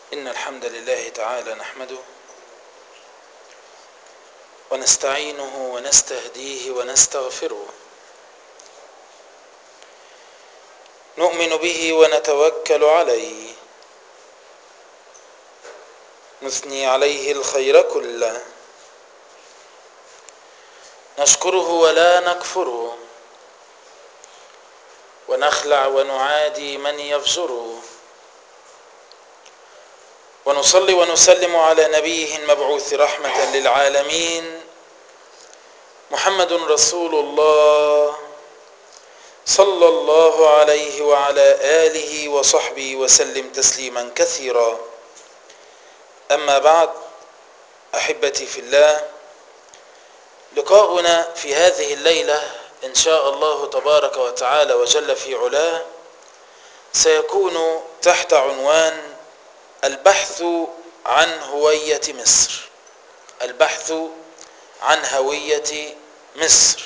إن الحمد لله تعالى نحمده ونستعينه ونستهديه ونستغفره نؤمن به ونتوكل عليه نثني عليه الخير كله نشكره ولا نكفره ونخلع ونعادي من يفجره ونصلي ونسلم على نبيه المبعوث رحمة للعالمين محمد رسول الله صلى الله عليه وعلى آله وصحبه وسلم تسليما كثيرا أما بعد أحبتي في الله لقاؤنا في هذه الليلة إن شاء الله تبارك وتعالى وجل في علاه سيكون تحت عنوان البحث عن هوية مصر البحث عن هوية مصر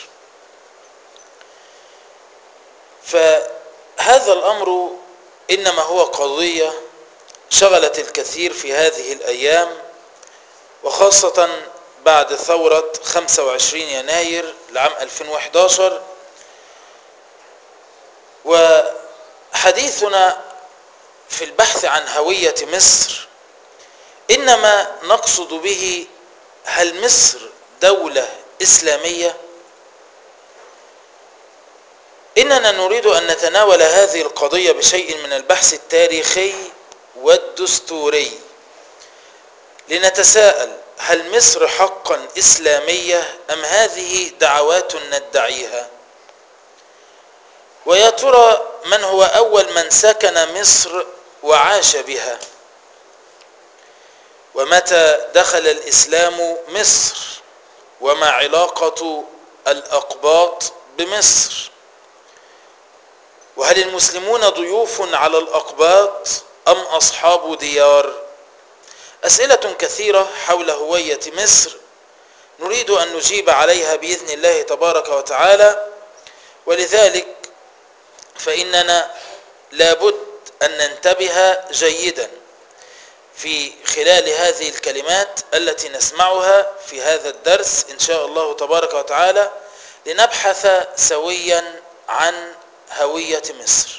فهذا الأمر إنما هو قضية شغلت الكثير في هذه الأيام وخاصة بعد ثورة 25 يناير لعام 2011 وحديثنا في البحث عن هوية مصر إنما نقصد به هل مصر دولة إسلامية إننا نريد أن نتناول هذه القضية بشيء من البحث التاريخي والدستوري لنتساءل هل مصر حقا إسلامية أم هذه دعوات ندعيها ويا ترى من هو أول من سكن مصر وعاش بها ومتى دخل الإسلام مصر وما علاقة الأقباط بمصر وهل المسلمون ضيوف على الأقباط أم أصحاب ديار أسئلة كثيرة حول هوية مصر نريد أن نجيب عليها بإذن الله تبارك وتعالى ولذلك فإننا لابد أن ننتبه جيدا في خلال هذه الكلمات التي نسمعها في هذا الدرس إن شاء الله تبارك وتعالى لنبحث سويا عن هوية مصر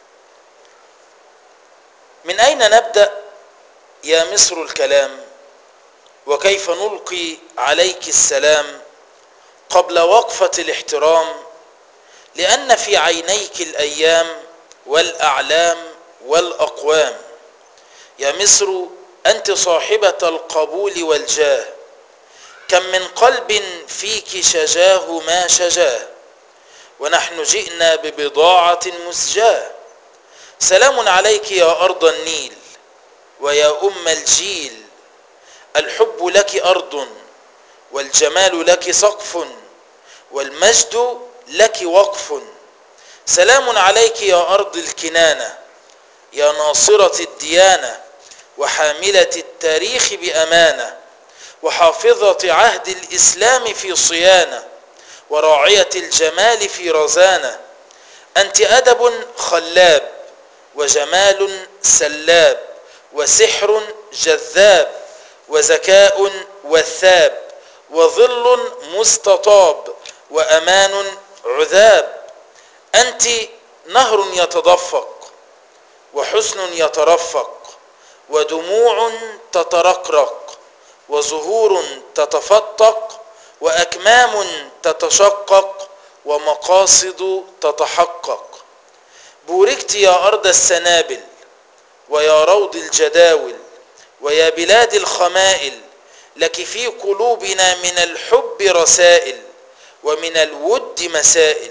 من أين نبدأ يا مصر الكلام وكيف نلقي عليك السلام قبل وقفة الاحترام لأن في عينيك الأيام والأعلام والأقوام يا مصر أنت صاحبة القبول والجاه كم من قلب فيك شجاه ما شجاه ونحن جئنا ببضاعة مسجاه سلام عليك يا أرض النيل ويا أم الجيل الحب لك أرض والجمال لك سقف والمجد لك وقف سلام عليك يا أرض الكنانة يا ناصرة الديانة وحاملة التاريخ بأمانة وحافظة عهد الإسلام في صيانة وراعية الجمال في رزانة أنت أدب خلاب وجمال سلاب وسحر جذاب وذكاء وثاب وظل مستطاب وأمان عذاب أنت نهر يتدفق وحسن يترفق ودموع تترقرق وزهور تتفتق وأكمام تتشقق ومقاصد تتحقق بوركت يا أرض السنابل ويا روض الجداول ويا بلاد الخمائل لك في قلوبنا من الحب رسائل ومن الود مسائل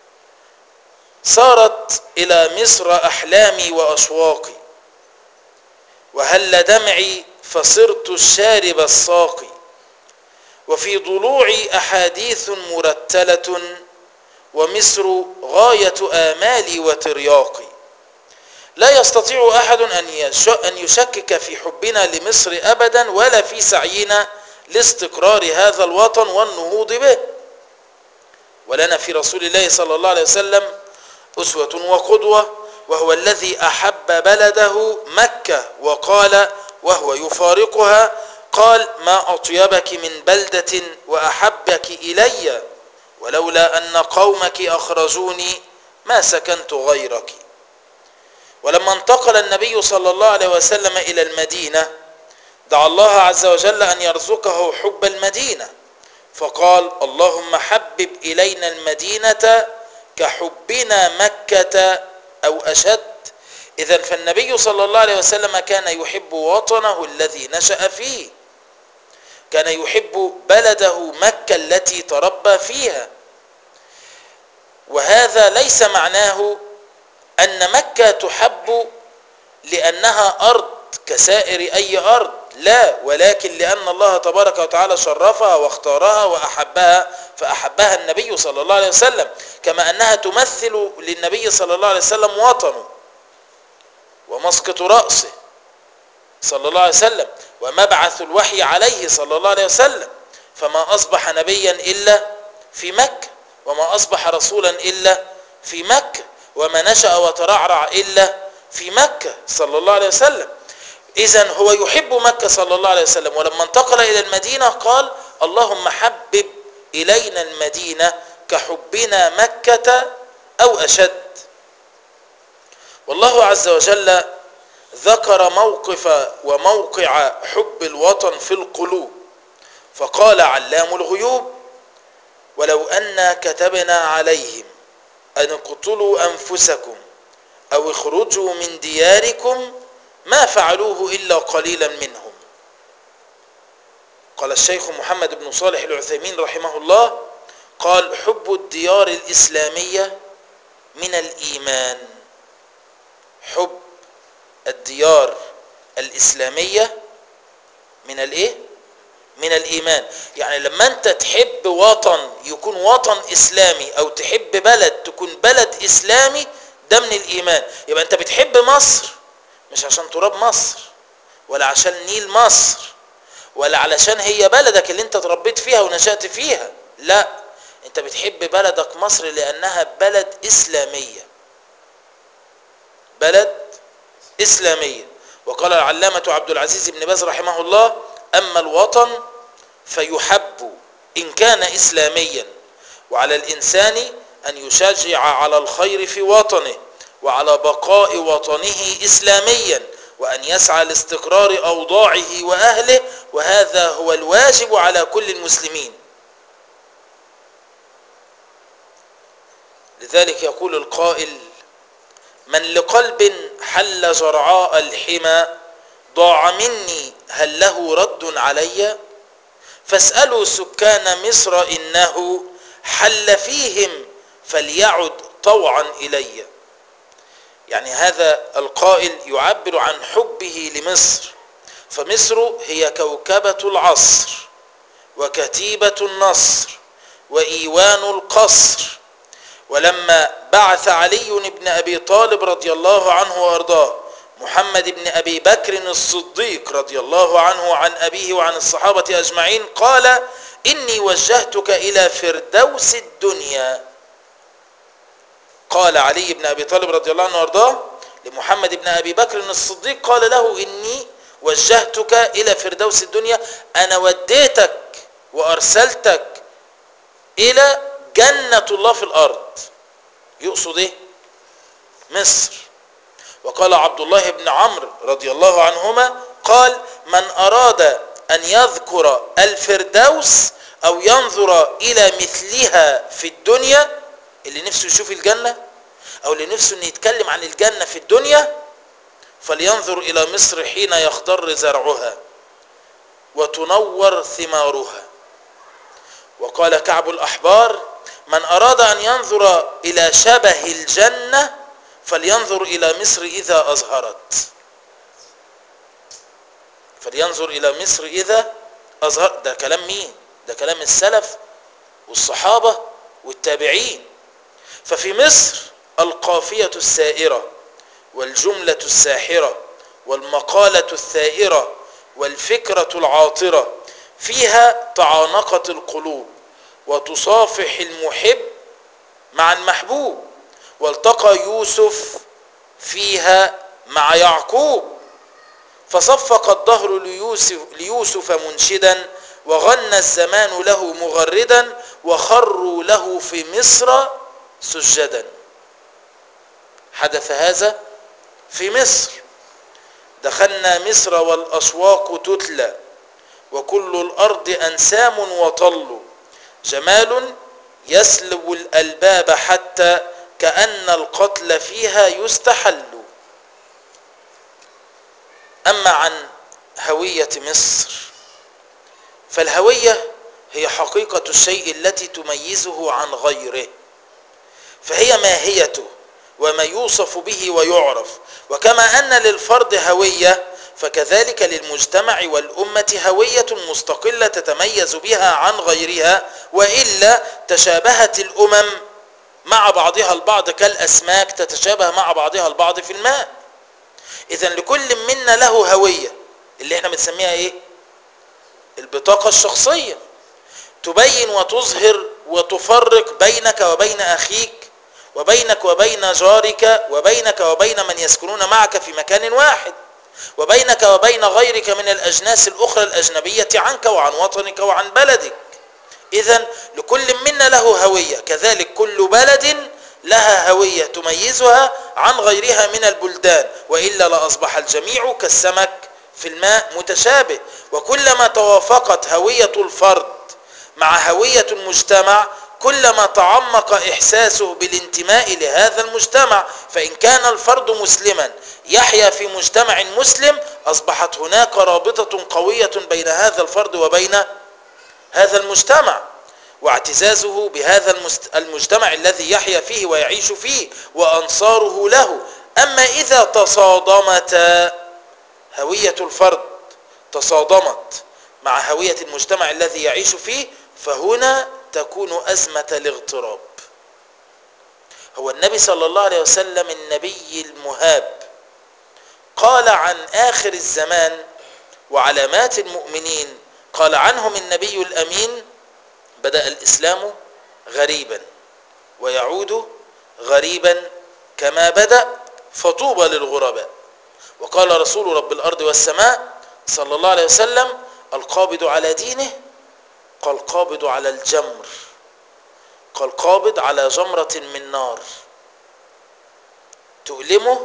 صارت إلى مصر أحلامي وأشواقي وهل دمعي فصرت الشارب الساقي وفي ضلوعي أحاديث مرتلة ومصر غاية آمالي وترياقي لا يستطيع أحد أن يشكك في حبنا لمصر أبدا ولا في سعينا لاستقرار هذا الوطن والنهوض به ولنا في رسول الله صلى الله عليه وسلم أسوة وقدوة وهو الذي أحب أحب بلده مكة وقال وهو يفارقها قال ما أطيبك من بلدة وأحبك إلي ولولا أن قومك أخرجوني ما سكنت غيرك ولما انتقل النبي صلى الله عليه وسلم إلى المدينة دعا الله عز وجل أن يرزقه حب المدينة فقال اللهم حبب إلينا المدينة كحبنا مكة أو أشد إذا فالنبي صلى الله عليه وسلم كان يحب وطنه الذي نشأ فيه كان يحب بلده مكة التي تربى فيها وهذا ليس معناه أن مكة تحب لأنها أرض كسائر أي أرض لا ولكن لأن الله تبارك وتعالى شرفها واختارها وأحبها فأحبها النبي صلى الله عليه وسلم كما أنها تمثل للنبي صلى الله عليه وسلم وطنه ومسقط رأسه صلى الله عليه وسلم ومبعث الوحي عليه صلى الله عليه وسلم فما أصبح نبيا إلا في مكة وما أصبح رسولا إلا في مكة وما نشأ وترعرع إلا في مكة صلى الله عليه وسلم إذا هو يحب مكة صلى الله عليه وسلم ولما انتقل إلى المدينة قال اللهم حبب إلينا المدينة كحبنا مكة أو أشد والله عز وجل ذكر موقف وموقع حب الوطن في القلوب فقال علام الغيوب ولو أنا كتبنا عليهم أن اقتلوا أنفسكم أو اخرجوا من دياركم ما فعلوه إلا قليلا منهم قال الشيخ محمد بن صالح العثيمين رحمه الله قال حب الديار الإسلامية من الإيمان حب الديار الإسلامية من الإيه؟ من الإيمان يعني لما أنت تحب وطن يكون وطن إسلامي أو تحب بلد تكون بلد إسلامي ده من الإيمان يبقى أنت بتحب مصر مش عشان تراب مصر ولا عشان نيل مصر ولا علشان هي بلدك اللي انت تربيت فيها ونشأت فيها لا انت بتحب بلدك مصر لأنها بلد إسلامية بلد إسلامية وقال العلامة عبد العزيز بن باز رحمه الله أما الوطن فيحب إن كان إسلاميا وعلى الإنسان أن يشجع على الخير في وطنه وعلى بقاء وطنه إسلاميا وأن يسعى لاستقرار أوضاعه وأهله وهذا هو الواجب على كل المسلمين لذلك يقول القائل من لقلب حل زرعاء الحمى ضاع مني هل له رد علي فاسألوا سكان مصر إنه حل فيهم فليعد طوعا إلي يعني هذا القائل يعبر عن حبه لمصر فمصر هي كوكبة العصر وكتيبة النصر وإيوان القصر ولما بعث علي بن أبي طالب رضي الله عنه وأرضاه محمد بن أبي بكر الصديق رضي الله عنه عن أبيه وعن الصحابة أجمعين قال إني وجهتك إلى فردوس الدنيا قال علي بن أبي طالب رضي الله عنه وارضاه لمحمد بن أبي بكر الصديق قال له إني وجهتك إلى فردوس الدنيا أنا وديتك وأرسلتك إلى جنة الله في الأرض يقصد إيه مصر وقال عبد الله بن عمرو رضي الله عنهما قال من أراد أن يذكر الفردوس أو ينظر إلى مثلها في الدنيا اللي نفسه يشوف الجنة أو اللي نفسه أن يتكلم عن الجنة في الدنيا فلينظر إلى مصر حين يخضر زرعها وتنور ثمارها وقال كعب الأحبار من أراد أن ينظر إلى شبه الجنة فلينظر إلى مصر إذا أظهرت فلينظر إلى مصر إذا أظهر ده كلام مين ده كلام السلف والصحابة والتابعين ففي مصر القافية السائرة والجملة الساحرة والمقالة الثائرة والفكرة العاطرة فيها تعانقت القلوب وتصافح المحب مع المحبوب والتقى يوسف فيها مع يعقوب فصفق الدهر ليوسف, ليوسف منشدا وغنى الزمان له مغردا وخروا له في مصر سجدا حدث هذا في مصر دخلنا مصر والأسواق تتلى وكل الأرض أنسام وطل جمال يسلب الألباب حتى كأن القتل فيها يستحل أما عن هوية مصر فالهوية هي حقيقة الشيء التي تميزه عن غيره فهي ماهيته وما يوصف به ويعرف وكما أن للفرد هوية فكذلك للمجتمع والأمة هوية مستقلة تتميز بها عن غيرها وإلا تشابهت الأمم مع بعضها البعض كالأسماك تتشابه مع بعضها البعض في الماء إذا لكل منا له هوية اللي احنا بنسميها ايه البطاقة الشخصية تبين وتظهر وتفرق بينك وبين أخيك وبينك وبين جارك وبينك وبين من يسكنون معك في مكان واحد وبينك وبين غيرك من الأجناس الأخرى الأجنبية عنك وعن وطنك وعن بلدك إذا لكل منا له هوية كذلك كل بلد لها هوية تميزها عن غيرها من البلدان وإلا لأصبح الجميع كالسمك في الماء متشابه وكلما توافقت هوية الفرد مع هوية المجتمع كلما تعمق إحساسه بالانتماء لهذا المجتمع فإن كان الفرد مسلما يحيا في مجتمع مسلم أصبحت هناك رابطة قوية بين هذا الفرد وبين هذا المجتمع واعتزازه بهذا المجتمع الذي يحيا فيه ويعيش فيه وأنصاره له أما إذا تصادمتا هوية الفرد تصادمت مع هوية المجتمع الذي يعيش فيه فهنا تكون أزمة الاغتراب هو النبي صلى الله عليه وسلم النبي المهاب قال عن آخر الزمان وعلامات المؤمنين قال عنهم النبي الأمين بدأ الإسلام غريبا ويعود غريبا كما بدأ فطوبى للغرباء وقال رسول رب الأرض والسماء صلى الله عليه وسلم القابض على دينه قال قابض على الجمر قال قابض على جمرة من نار تؤلمه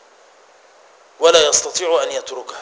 ولا يستطيع أن يتركها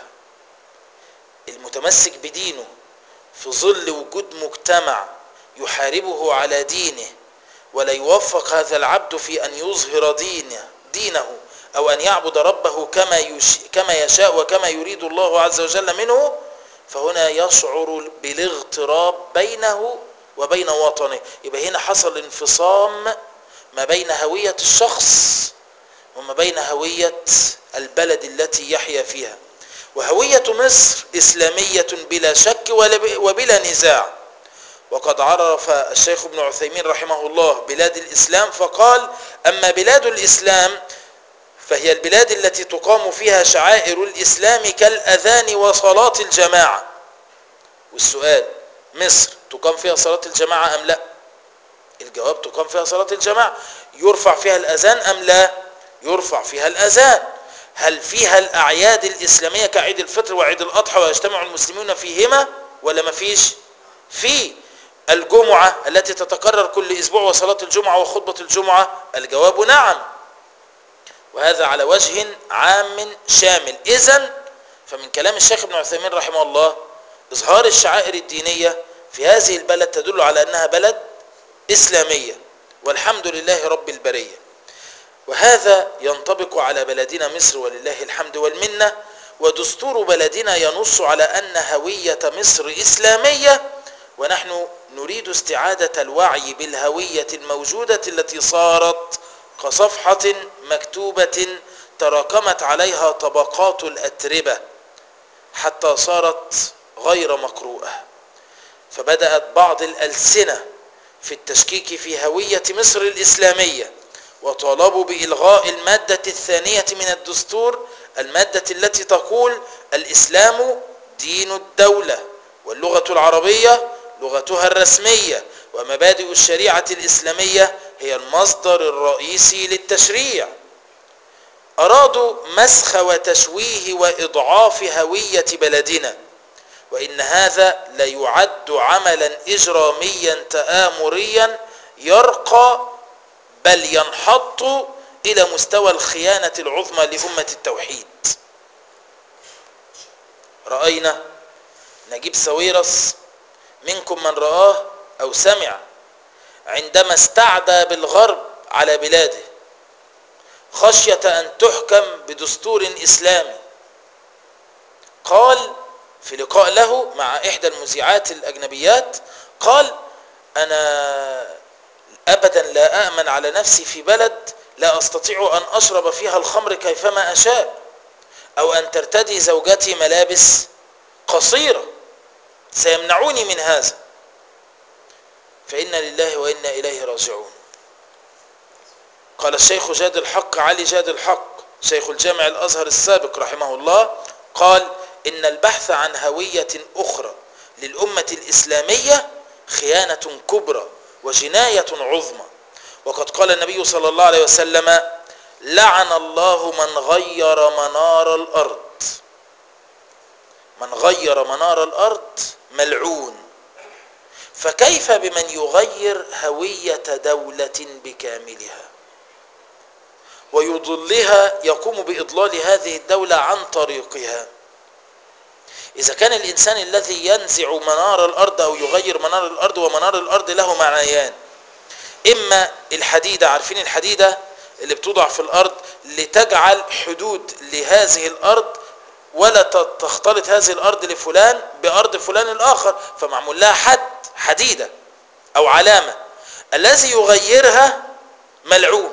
المتمسك بدينه في ظل وجود مجتمع يحاربه على دينه ولا يوفق هذا العبد في أن يظهر دينه, دينه أو أن يعبد ربه كما, يش كما يشاء وكما يريد الله عز وجل منه فهنا يشعر بالاغتراب بينه وبين وطنه يبقى هنا حصل انفصام ما بين هوية الشخص وما بين هوية البلد التي يحيا فيها وهوية مصر إسلامية بلا شك وبلا نزاع وقد عرف الشيخ ابن عثيمين رحمه الله بلاد الإسلام فقال أما بلاد الإسلام فهي البلاد التي تقام فيها شعائر الإسلام كالأذان وصلاة الجماعة والسؤال مصر تقام فيها صلاة الجماعة أم لا الجواب تقام فيها صلاة الجماعة يرفع فيها الأذان أم لا يرفع فيها الأذان هل فيها الأعياد الإسلامية كعيد الفطر وعيد الأضحى ويجتمع المسلمون فيهما ولا ما فيش في الجمعة التي تتكرر كل أسبوع وصلاة الجمعة وخطبة الجمعة الجواب نعم وهذا على وجه عام شامل إذا فمن كلام الشيخ ابن عثيمين رحمه الله إظهار الشعائر الدينية في هذه البلد تدل على أنها بلد إسلامية والحمد لله رب البرية وهذا ينطبق على بلدنا مصر ولله الحمد والمنة ودستور بلدنا ينص على أن هوية مصر إسلامية ونحن نريد استعادة الوعي بالهوية الموجودة التي صارت كصفحة مكتوبة تراكمت عليها طبقات الأتربة حتى صارت غير مقروءة فبدأت بعض الألسنة في التشكيك في هوية مصر الإسلامية وطالبوا بإلغاء المادة الثانية من الدستور المادة التي تقول الإسلام دين الدولة واللغة العربية لغتها الرسمية ومبادئ الشريعة الإسلامية هي المصدر الرئيسي للتشريع أرادوا مسخ وتشويه وإضعاف هوية بلدنا وإن هذا ليعد عملا إجراميا تآمريا يرقى بل ينحط إلى مستوى الخيانة العظمى لأمة التوحيد رأينا نجيب سويرس منكم من رآه أو سمع عندما استعدى بالغرب على بلاده خشية أن تحكم بدستور إسلامي قال في لقاء له مع إحدى المذيعات الأجنبيات قال أنا أبدا لا أأمن على نفسي في بلد لا أستطيع أن أشرب فيها الخمر كيفما أشاء أو أن ترتدي زوجتي ملابس قصيرة سيمنعوني من هذا فإنا لله وإنا إليه راجعون قال الشيخ جاد الحق علي جاد الحق شيخ الجامع الأزهر السابق رحمه الله قال إن البحث عن هوية أخرى للأمة الإسلامية خيانة كبرى وجناية عظمى وقد قال النبي صلى الله عليه وسلم لعن الله من غير منار الأرض من غير منار الأرض ملعون فكيف بمن يغير هوية دولة بكاملها ويضلها يقوم بإضلال هذه الدولة عن طريقها إذا كان الإنسان الذي ينزع منار الأرض أو يغير منار الأرض ومنار الأرض له معنيان إما الحديدة عارفين الحديدة اللي بتوضع في الأرض لتجعل حدود لهذه الأرض ولا تختلط هذه الأرض لفلان بأرض فلان الآخر فمعمول لها حد حديدة أو علامة الذي يغيرها ملعون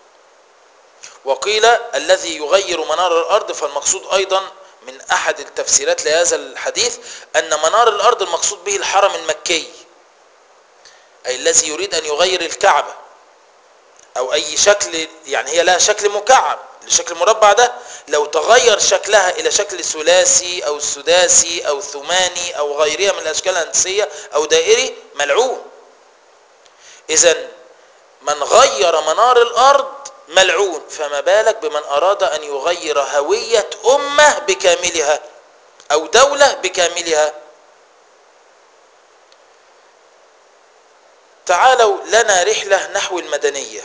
وقيل الذي يغير منار الأرض فالمقصود أيضا من أحد التفسيرات لهذا الحديث أن منار الأرض المقصود به الحرم المكي أي الذي يريد أن يغير الكعبة أو أي شكل يعني هي لها شكل مكعب الشكل المربع ده لو تغير شكلها إلى شكل ثلاثي أو سداسي أو ثماني أو غيرها من الأشكال الهندسية أو دائري ملعون إذا من غير منار الأرض ملعون فما بالك بمن أراد أن يغير هوية أمة بكاملها أو دولة بكاملها تعالوا لنا رحلة نحو المدنية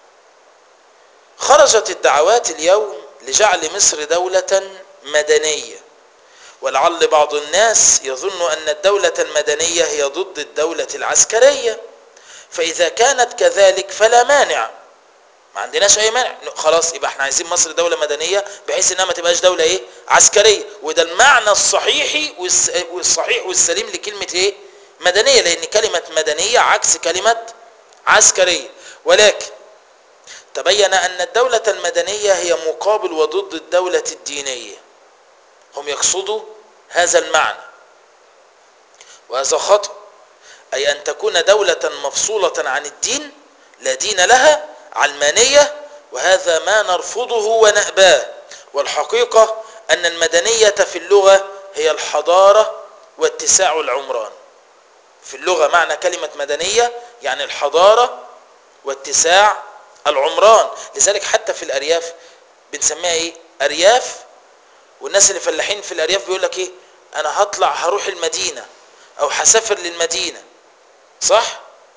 خرجت الدعوات اليوم لجعل مصر دولة مدنية ولعل بعض الناس يظن أن الدولة المدنية هي ضد الدولة العسكرية فإذا كانت كذلك فلا مانع ما عندناش اي مانع خلاص يبقى احنا عايزين مصر دولة مدنية بحيث انها ما تبقاش دولة ايه عسكرية وده المعنى الصحيحي والصحيح والسليم لكلمة ايه مدنية لان كلمة مدنية عكس كلمة عسكرية ولكن تبين ان الدولة المدنية هي مقابل وضد الدولة الدينية هم يقصدوا هذا المعنى وهذا خطأ اي ان تكون دولة مفصولة عن الدين لا دين لها علمانية وهذا ما نرفضه ونأباه والحقيقة أن المدنية في اللغة هي الحضارة واتساع العمران في اللغة معنى كلمة مدنية يعني الحضارة واتساع العمران لذلك حتى في الأرياف بنسميها ايه أرياف والناس اللي فلاحين في الأرياف بيقول لك ايه أنا هطلع هروح المدينة أو هسافر للمدينة صح؟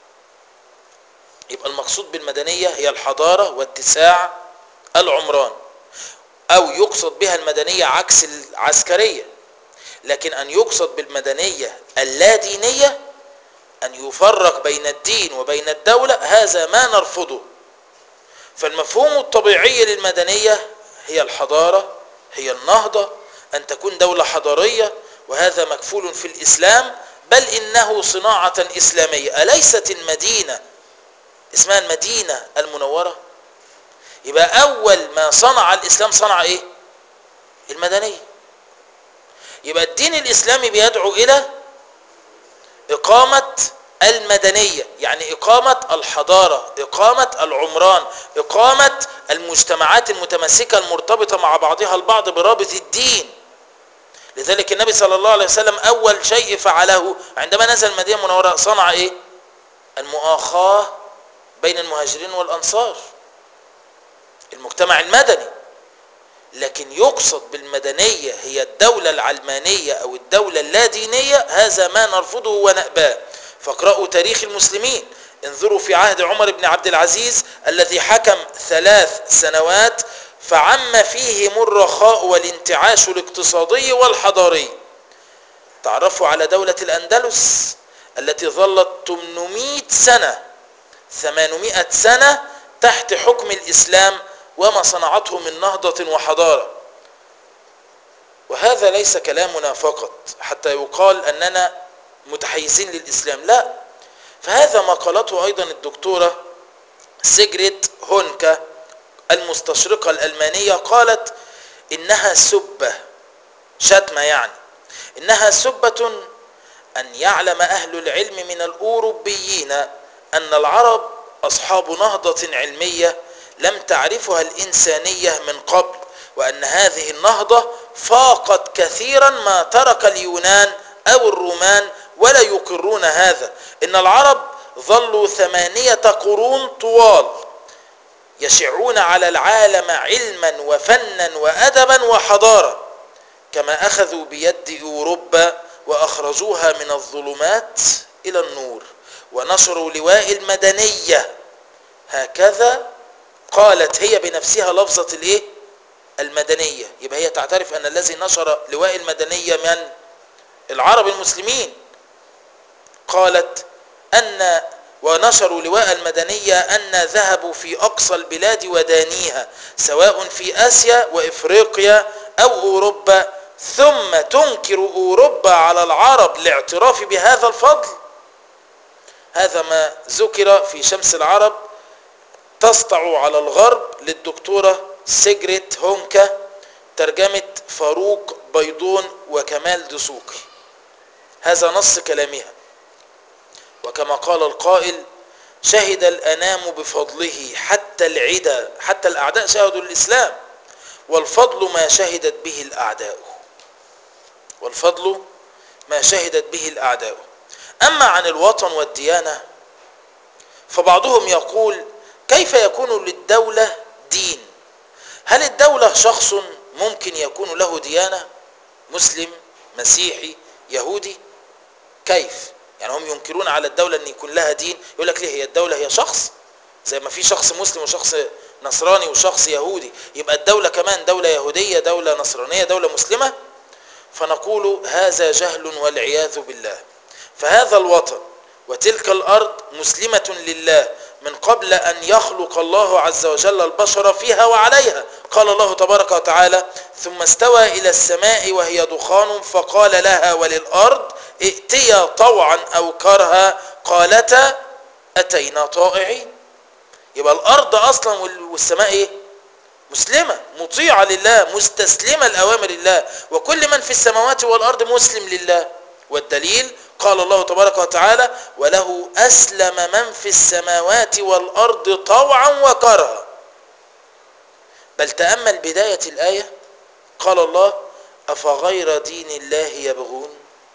يبقى المقصود بالمدنية هي الحضارة واتساع العمران أو يقصد بها المدنية عكس العسكرية لكن أن يقصد بالمدنية اللادينية أن يفرق بين الدين وبين الدولة هذا ما نرفضه فالمفهوم الطبيعي للمدنية هي الحضارة هي النهضة أن تكون دولة حضارية وهذا مكفول في الإسلام بل إنه صناعة إسلامية أليست المدينة اسمها المدينة المنورة يبقى أول ما صنع الإسلام صنع إيه المدنية يبقى الدين الإسلامي بيدعو إلى إقامة المدنية يعني إقامة الحضارة إقامة العمران إقامة المجتمعات المتمسكة المرتبطة مع بعضها البعض برابط الدين لذلك النبي صلى الله عليه وسلم أول شيء فعله عندما نزل المدينة المنورة صنع إيه المؤاخاة بين المهاجرين والأنصار المجتمع المدني لكن يقصد بالمدنية هي الدولة العلمانية أو الدولة اللادينية هذا ما نرفضه ونأباه فاقرأوا تاريخ المسلمين انظروا في عهد عمر بن عبد العزيز الذي حكم ثلاث سنوات فعم فيهم الرخاء والانتعاش الاقتصادي والحضاري تعرفوا على دولة الأندلس التي ظلت 800 سنة 800 سنة تحت حكم الإسلام وما صنعته من نهضة وحضارة وهذا ليس كلامنا فقط حتى يقال أننا متحيزين للإسلام لا فهذا ما قالته أيضا الدكتورة سيجريت هونكا المستشرقة الألمانية قالت إنها سبة شتمة يعني إنها سبة أن يعلم أهل العلم من الأوروبيين أن العرب أصحاب نهضة علمية لم تعرفها الإنسانية من قبل وأن هذه النهضة فاقت كثيرا ما ترك اليونان أو الرومان ولا يقرون هذا إن العرب ظلوا ثمانية قرون طوال يشعون على العالم علما وفنا وأدبا وحضارة كما أخذوا بيد أوروبا وأخرجوها من الظلمات إلى النور ونشروا لواء المدنية هكذا قالت هي بنفسها لفظة الايه المدنية يبقى هي تعترف أن الذي نشر لواء المدنية من العرب المسلمين قالت أن ونشروا لواء المدنية أن ذهبوا في أقصى البلاد ودانيها سواء في آسيا وإفريقيا أو أوروبا ثم تنكر أوروبا على العرب لاعتراف بهذا الفضل هذا ما ذكر في شمس العرب تسطع على الغرب للدكتورة سيجريت هونكا ترجمة فاروق بيضون وكمال دسوقي هذا نص كلامها وكما قال القائل شهد الأنام بفضله حتى العدا حتى الأعداء شهدوا الإسلام والفضل ما شهدت به الأعداء والفضل ما شهدت به الأعداء أما عن الوطن والديانة فبعضهم يقول كيف يكون للدولة دين هل الدولة شخص ممكن يكون له ديانة مسلم مسيحي يهودي كيف يعني هم ينكرون على الدولة أن يكون لها دين يقول لك ليه هي الدولة هي شخص زي ما في شخص مسلم وشخص نصراني وشخص يهودي يبقى الدولة كمان دولة يهودية دولة نصرانية دولة مسلمة فنقول هذا جهل والعياذ بالله فهذا الوطن وتلك الأرض مسلمة لله من قبل أن يخلق الله عز وجل البشر فيها وعليها قال الله تبارك وتعالى ثم استوى إلى السماء وهي دخان فقال لها وللأرض ائتيا طوعا أو كرها قالتا أتينا طائعين يبقى الأرض أصلا والسماء إيه؟ مسلمة مطيعة لله مستسلمة لأوامر الله وكل من في السماوات والأرض مسلم لله والدليل قال الله تبارك وتعالى وله أسلم من في السماوات والأرض طوعا وكرها بل تأمل بداية الآية قال الله أفغير دين الله يبغون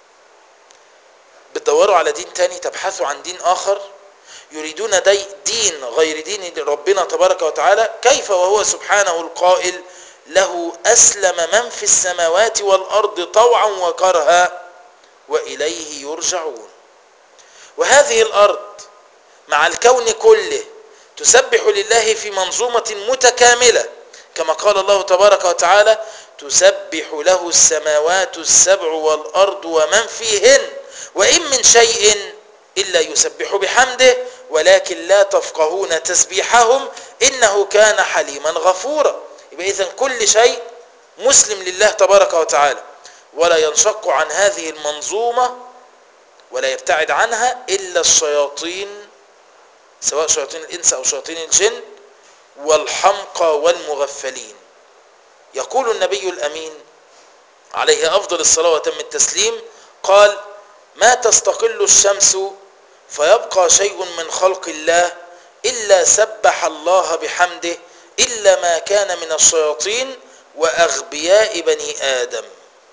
بتدوروا على دين تاني تبحثوا عن دين آخر يريدون دي دين غير دين ربنا تبارك وتعالى كيف وهو سبحانه القائل له أسلم من في السماوات والأرض طوعا وكرها وإليه يرجعون وهذه الأرض مع الكون كله تسبح لله في منظومة متكاملة كما قال الله تبارك وتعالى تسبح له السماوات السبع والأرض ومن فيهن وإن من شيء إلا يسبح بحمده ولكن لا تفقهون تسبيحهم إنه كان حليما غفورا يبقى إذن كل شيء مسلم لله تبارك وتعالى ولا ينشق عن هذه المنظومة ولا يبتعد عنها إلا الشياطين سواء شياطين الإنس أو شياطين الجن والحمقى والمغفلين يقول النبي الأمين عليه أفضل الصلاة وتم التسليم قال ما تستقل الشمس فيبقى شيء من خلق الله إلا سبح الله بحمده إلا ما كان من الشياطين وأغبياء بني آدم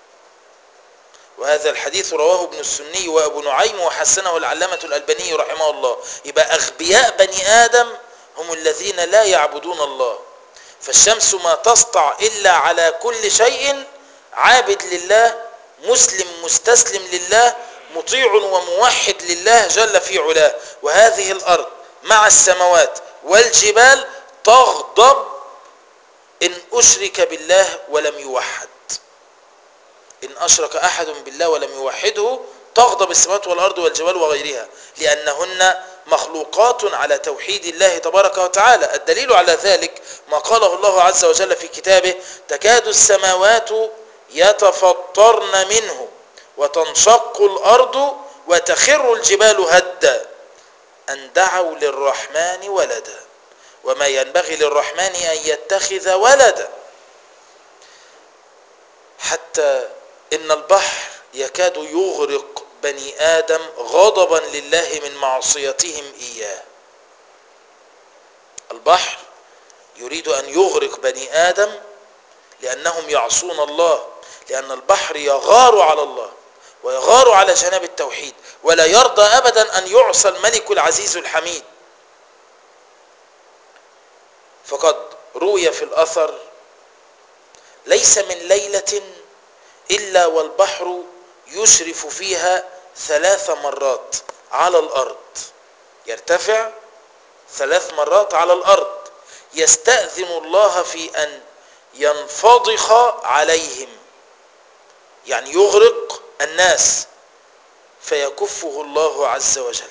وهذا الحديث رواه ابن السني وابو نعيم وحسنه العلامة الألباني رحمه الله يبقى أغبياء بني آدم هم الذين لا يعبدون الله فالشمس ما تسطع إلا على كل شيء عابد لله مسلم مستسلم لله مطيع وموحد لله جل في علاه وهذه الأرض مع السماوات والجبال تغضب إن أشرك بالله ولم يوحد إن أشرك أحد بالله ولم يوحده تغضب السماوات والأرض والجبال وغيرها لأنهن مخلوقات على توحيد الله تبارك وتعالى الدليل على ذلك ما قاله الله عز وجل في كتابه تكاد السماوات يتفطرن منه وتنشق الأرض وتخر الجبال هدا أن دعوا للرحمن ولدا وما ينبغي للرحمن أن يتخذ ولدا حتى إن البحر يكاد يغرق بني آدم غضبا لله من معصيتهم إياه البحر يريد أن يغرق بني آدم لأنهم يعصون الله لأن البحر يغار على الله ويغار على جناب التوحيد ولا يرضى أبدا أن يعصى الملك العزيز الحميد فقد روي في الأثر ليس من ليلة إلا والبحر يشرف فيها ثلاث مرات على الأرض يرتفع ثلاث مرات على الأرض يستأذن الله في أن ينفضخ عليهم يعني يغرق الناس فيكفه الله عز وجل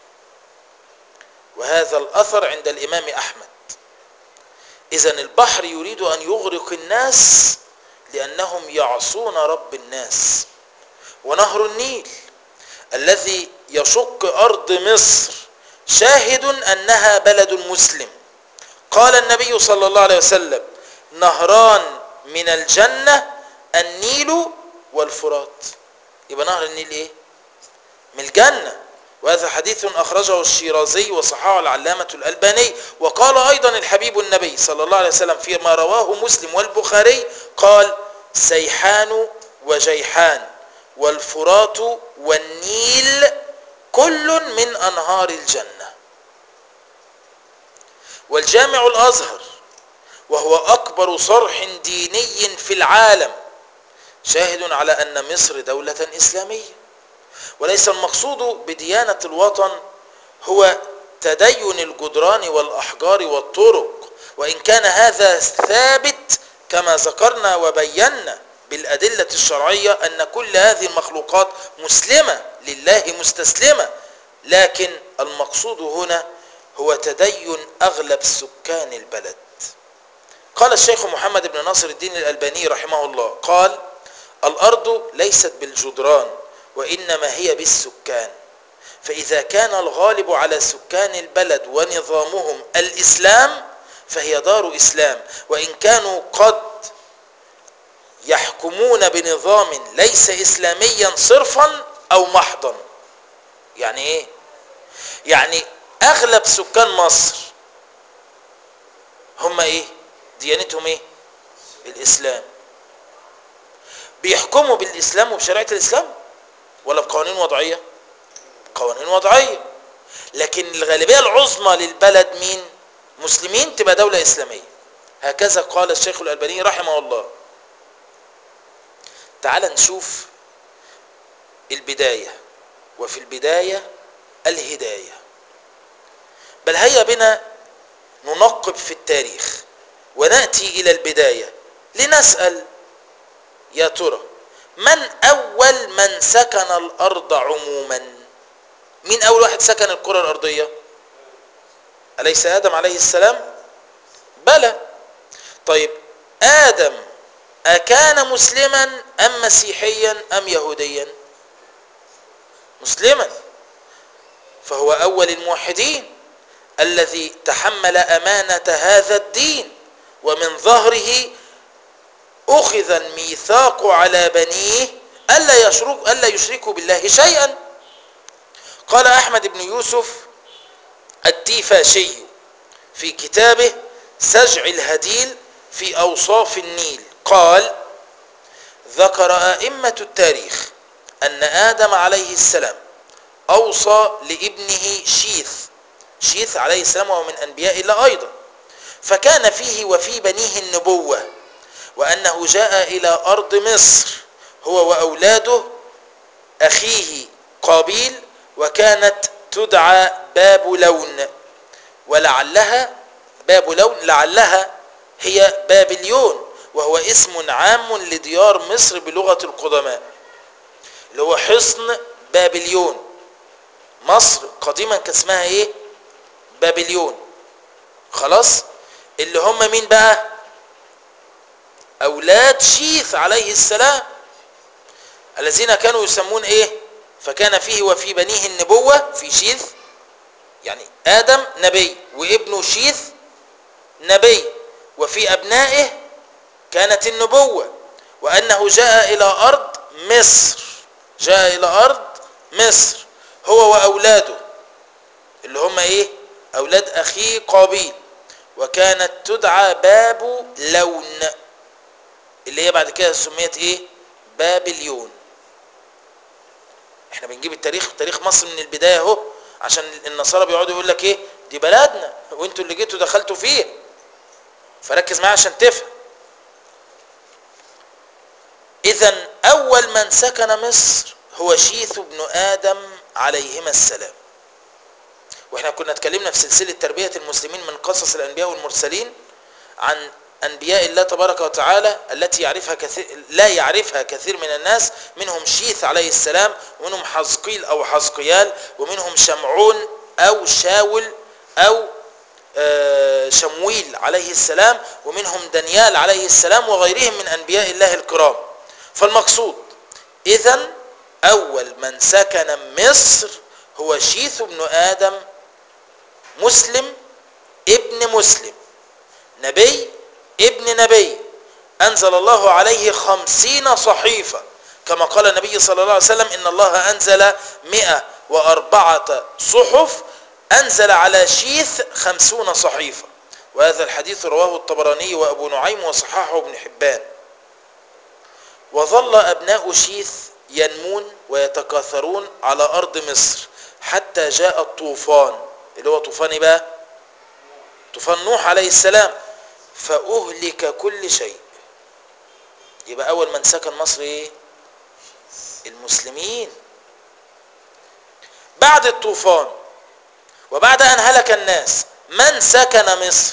وهذا الأثر عند الإمام أحمد إذا البحر يريد أن يغرق الناس لأنهم يعصون رب الناس ونهر النيل الذي يشق أرض مصر شاهد أنها بلد مسلم قال النبي صلى الله عليه وسلم نهران من الجنة النيل والفرات يبقى نهر النيل ايه من الجنة وهذا حديث أخرجه الشيرازي وصححه العلامة الألباني وقال أيضا الحبيب النبي صلى الله عليه وسلم فيما رواه مسلم والبخاري قال سيحان وجيحان والفرات والنيل كل من أنهار الجنة والجامع الأزهر وهو أكبر صرح ديني في العالم شاهد على أن مصر دولة إسلامية وليس المقصود بديانة الوطن هو تدين الجدران والأحجار والطرق وإن كان هذا ثابت كما ذكرنا وبينا بالأدلة الشرعية أن كل هذه المخلوقات مسلمة لله مستسلمة لكن المقصود هنا هو تدين أغلب سكان البلد قال الشيخ محمد بن ناصر الدين الألباني رحمه الله قال الأرض ليست بالجدران وإنما هي بالسكان فإذا كان الغالب على سكان البلد ونظامهم الإسلام فهي دار إسلام وإن كانوا قد يحكمون بنظام ليس إسلاميا صرفا أو محضا يعني إيه؟ يعني أغلب سكان مصر هم إيه؟ ديانتهم إيه؟ الإسلام بيحكموا بالإسلام وبشريعة الإسلام ولا بقوانين وضعية قوانين وضعية لكن الغالبية العظمى للبلد مين مسلمين تبقى دولة إسلامية هكذا قال الشيخ الألباني رحمه الله تعال نشوف البداية وفي البداية الهداية بل هيا بنا ننقب في التاريخ ونأتي إلى البداية لنسأل يا ترى من أول من سكن الأرض عموما مين أول واحد سكن الكرة الأرضية أليس آدم عليه السلام بلى طيب آدم أكان مسلما أم مسيحيا أم يهوديا مسلما فهو أول الموحدين الذي تحمل أمانة هذا الدين ومن ظهره أخذ الميثاق على بنيه ألا, يشرك ألا يشركوا بالله شيئا قال أحمد بن يوسف التيفاشي في كتابه سجع الهديل في أوصاف النيل قال ذكر أئمة التاريخ أن آدم عليه السلام أوصى لابنه شيث شيث عليه السلام وهو من أنبياء الله أيضا فكان فيه وفي بنيه النبوة وأنه جاء إلى أرض مصر هو وأولاده أخيه قابيل وكانت تدعى باب لون ولعلها باب لون لعلها هي بابليون وهو اسم عام لديار مصر بلغة القدماء اللي هو حصن بابليون مصر قديما كان اسمها ايه بابليون خلاص اللي هم مين بقى اولاد شيث عليه السلام الذين كانوا يسمون ايه فكان فيه وفي بنيه النبوة في شيث يعني ادم نبي وابنه شيث نبي وفي ابنائه كانت النبوة وانه جاء الى ارض مصر جاء الى ارض مصر هو واولاده اللي هم ايه اولاد اخيه قابيل وكانت تدعى باب لون اللي هي بعد كده سميت ايه بابليون احنا بنجيب التاريخ تاريخ مصر من البدايه اهو عشان النصارى بيقعدوا يقول لك ايه دي بلدنا وانتوا اللي جيتوا دخلتوا فيها فركز معايا عشان تفهم اذا اول من سكن مصر هو شيث بن ادم عليهما السلام واحنا كنا اتكلمنا في سلسله تربيه المسلمين من قصص الانبياء والمرسلين عن انبياء الله تبارك وتعالى التي يعرفها كثير لا يعرفها كثير من الناس منهم شيث عليه السلام ومنهم حزقيل او حزقيال ومنهم شمعون او شاول او شمويل عليه السلام ومنهم دانيال عليه السلام وغيرهم من انبياء الله الكرام فالمقصود اذا اول من سكن مصر هو شيث بن ادم مسلم ابن مسلم نبي ابن نبي انزل الله عليه خمسين صحيفة كما قال النبي صلى الله عليه وسلم ان الله انزل مئة واربعة صحف انزل على شيث خمسون صحيفة وهذا الحديث رواه الطبراني وابو نعيم وصححه ابن حبان وظل ابناء شيث ينمون ويتكاثرون على ارض مصر حتى جاء الطوفان اللي هو طوفان إيه بقى طوفان نوح عليه السلام فأهلك كل شيء يبقى أول من سكن مصر إيه المسلمين بعد الطوفان وبعد أن هلك الناس من سكن مصر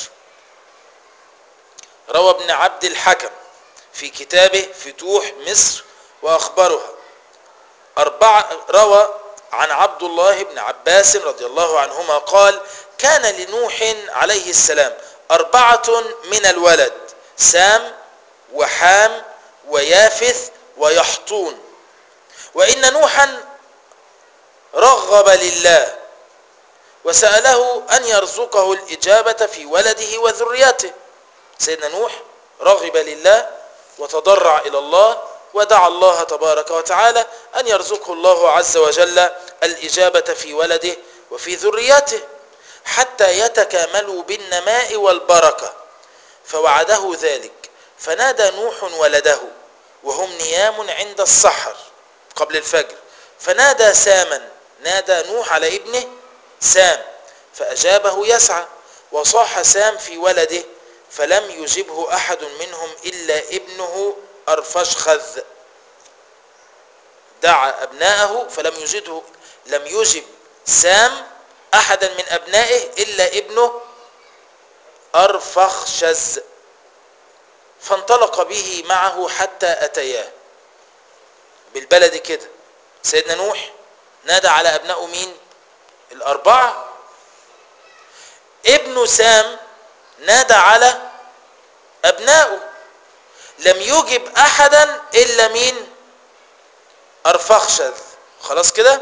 روى ابن عبد الحكم في كتابه فتوح مصر وأخبارها أربعة روى عن عبد الله بن عباس رضي الله عنهما قال كان لنوح عليه السلام أربعة من الولد سام وحام ويافث ويحطون وإن نوحا رغب لله وسأله أن يرزقه الإجابة في ولده وذريته سيدنا نوح رغب لله وتضرع إلى الله ودعا الله تبارك وتعالى أن يرزقه الله عز وجل الإجابة في ولده وفي ذريته حتى يتكاملوا بالنماء والبركة فوعده ذلك فنادى نوح ولده وهم نيام عند السحر قبل الفجر فنادى ساما نادى نوح على ابنه سام فأجابه يسعى وصاح سام في ولده فلم يجبه أحد منهم إلا ابنه أرفشخذ دعا أبناءه فلم يجده لم يجب سام أحدا من أبنائه إلا ابنه أرفخشز فانطلق به معه حتى أتياه بالبلد كده سيدنا نوح نادى على أبنائه مين الأربعة ابن سام نادى على أبنائه لم يجب أحدا إلا مين أرفخشذ خلاص كده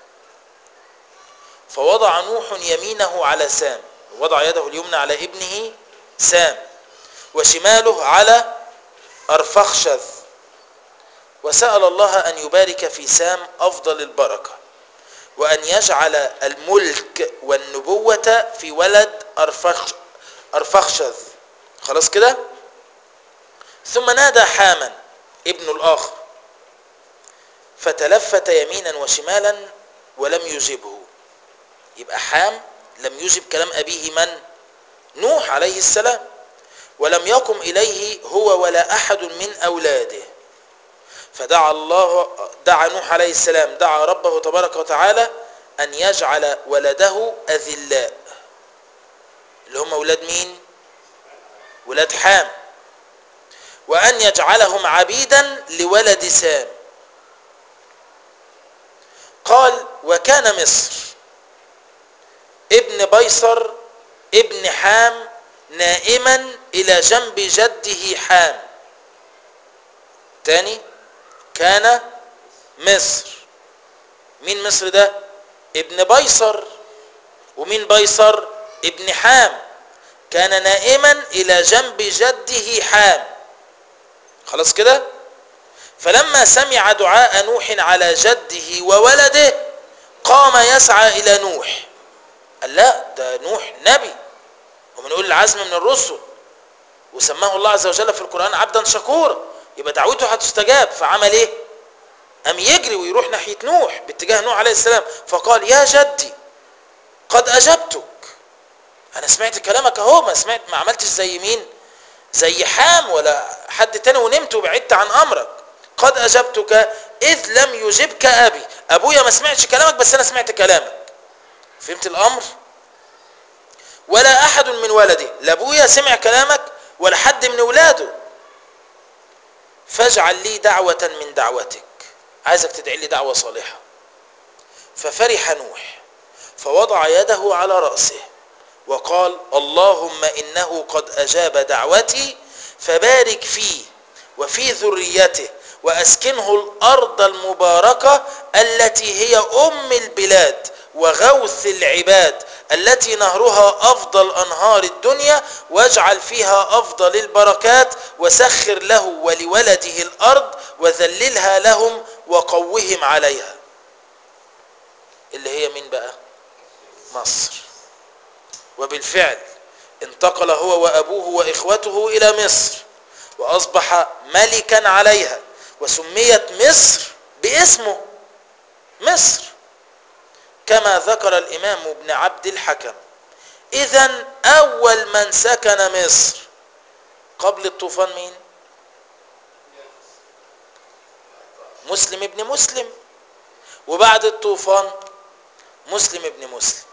فوضع نوح يمينه على سام وضع يده اليمنى على ابنه سام وشماله على أرفخشذ وسأل الله أن يبارك في سام أفضل البركة وأن يجعل الملك والنبوة في ولد أرفخ أرفخشذ خلاص كده ثم نادى حاما ابن الآخر فتلفت يمينا وشمالا ولم يجبه يبقى حام لم يجب كلام أبيه من نوح عليه السلام ولم يقم إليه هو ولا أحد من أولاده فدعا الله دعا نوح عليه السلام دعا ربه تبارك وتعالى أن يجعل ولده أذلاء اللي هم أولاد مين ولاد حام وأن يجعلهم عبيدا لولد سام قال وكان مصر ابن بيصر ابن حام نائما إلى جنب جده حام تاني كان مصر مين مصر ده ابن بيصر ومين بيصر ابن حام كان نائما إلى جنب جده حام خلاص كده فلما سمع دعاء نوح على جده وولده قام يسعى إلى نوح قال لا ده نوح نبي ومن أولي العزم من الرسل وسماه الله عز وجل في القرآن عبدا شكورا يبقى دعوته هتستجاب فعمل ايه قام يجري ويروح ناحية نوح باتجاه نوح عليه السلام فقال يا جدي قد أجبتك أنا سمعت كلامك أهو ما سمعت ما عملتش زي مين زي حام ولا حد تاني ونمت وبعدت عن أمرك قد أجبتك إذ لم يجبك أبي أبويا ما سمعتش كلامك بس أنا سمعت كلامك فهمت الأمر ولا أحد من ولدي لا أبويا سمع كلامك ولا حد من ولاده فاجعل لي دعوة من دعوتك عايزك تدعي لي دعوة صالحة ففرح نوح فوضع يده على رأسه وقال اللهم إنه قد أجاب دعوتي فبارك فيه وفي ذريته وأسكنه الأرض المباركة التي هي أم البلاد وغوث العباد التي نهرها أفضل أنهار الدنيا واجعل فيها أفضل البركات وسخر له ولولده الأرض وذللها لهم وقوهم عليها اللي هي مين بقى مصر وبالفعل انتقل هو وأبوه وإخوته إلى مصر وأصبح ملكا عليها وسميت مصر باسمه مصر كما ذكر الإمام ابن عبد الحكم إذا أول من سكن مصر قبل الطوفان مين مسلم ابن مسلم وبعد الطوفان مسلم ابن مسلم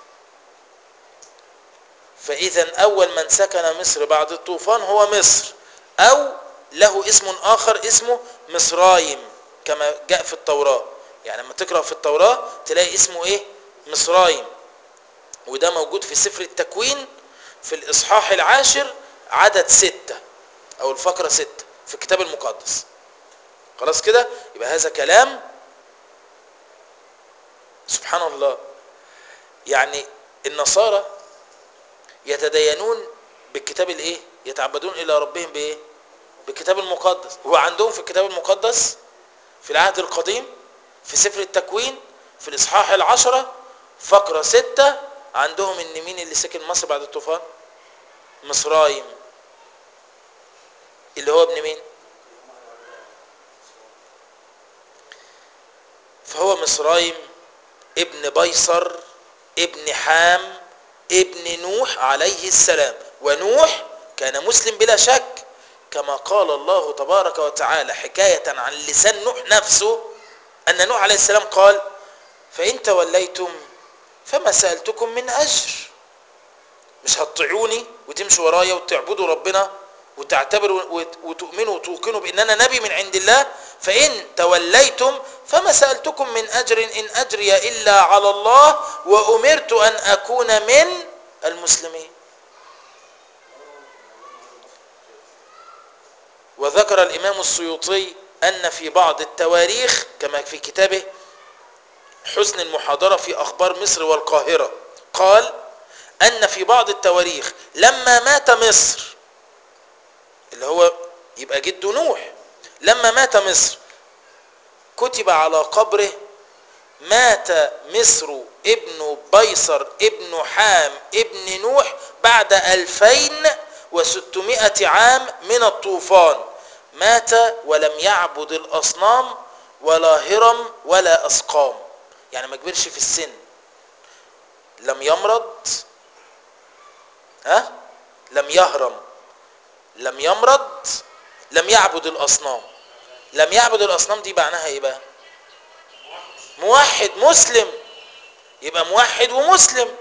فإذا أول من سكن مصر بعد الطوفان هو مصر أو له اسم آخر اسمه مصرايم كما جاء في التوراة يعني لما تقرأ في التوراة تلاقي اسمه إيه مصرايم وده موجود في سفر التكوين في الإصحاح العاشر عدد ستة أو الفقرة ستة في الكتاب المقدس خلاص كده يبقى هذا كلام سبحان الله يعني النصارى يتدينون بالكتاب الايه يتعبدون الى ربهم بايه بالكتاب المقدس هو عندهم في الكتاب المقدس في العهد القديم في سفر التكوين في الاصحاح العشرة فقرة ستة عندهم ان مين اللي سكن مصر بعد الطوفان مصرايم اللي هو ابن مين فهو مصرايم ابن بيصر ابن حام ابن نوح عليه السلام ونوح كان مسلم بلا شك كما قال الله تبارك وتعالى حكاية عن لسان نوح نفسه أن نوح عليه السلام قال فإن توليتم فما سألتكم من أجر مش هتطيعوني وتمشوا ورايا وتعبدوا ربنا وتعتبروا وتؤمنوا وتوقنوا بأن أنا نبي من عند الله فإن توليتم فما سألتكم من أجر إن أجري إلا على الله وأمرت أن أكون من المسلمين وذكر الإمام السيوطي أن في بعض التواريخ كما في كتابه حسن المحاضرة في أخبار مصر والقاهرة قال أن في بعض التواريخ لما مات مصر اللي هو يبقى جد نوح لما مات مصر كتب على قبره مات مصر ابن بيصر ابن حام ابن نوح بعد ألفين وستمائة عام من الطوفان مات ولم يعبد الأصنام ولا هرم ولا أسقام يعني ما كبرش في السن لم يمرض ها لم يهرم لم يمرض لم يعبد الاصنام لم يعبد الاصنام دي معناها ايه بقى موحد مسلم يبقى موحد ومسلم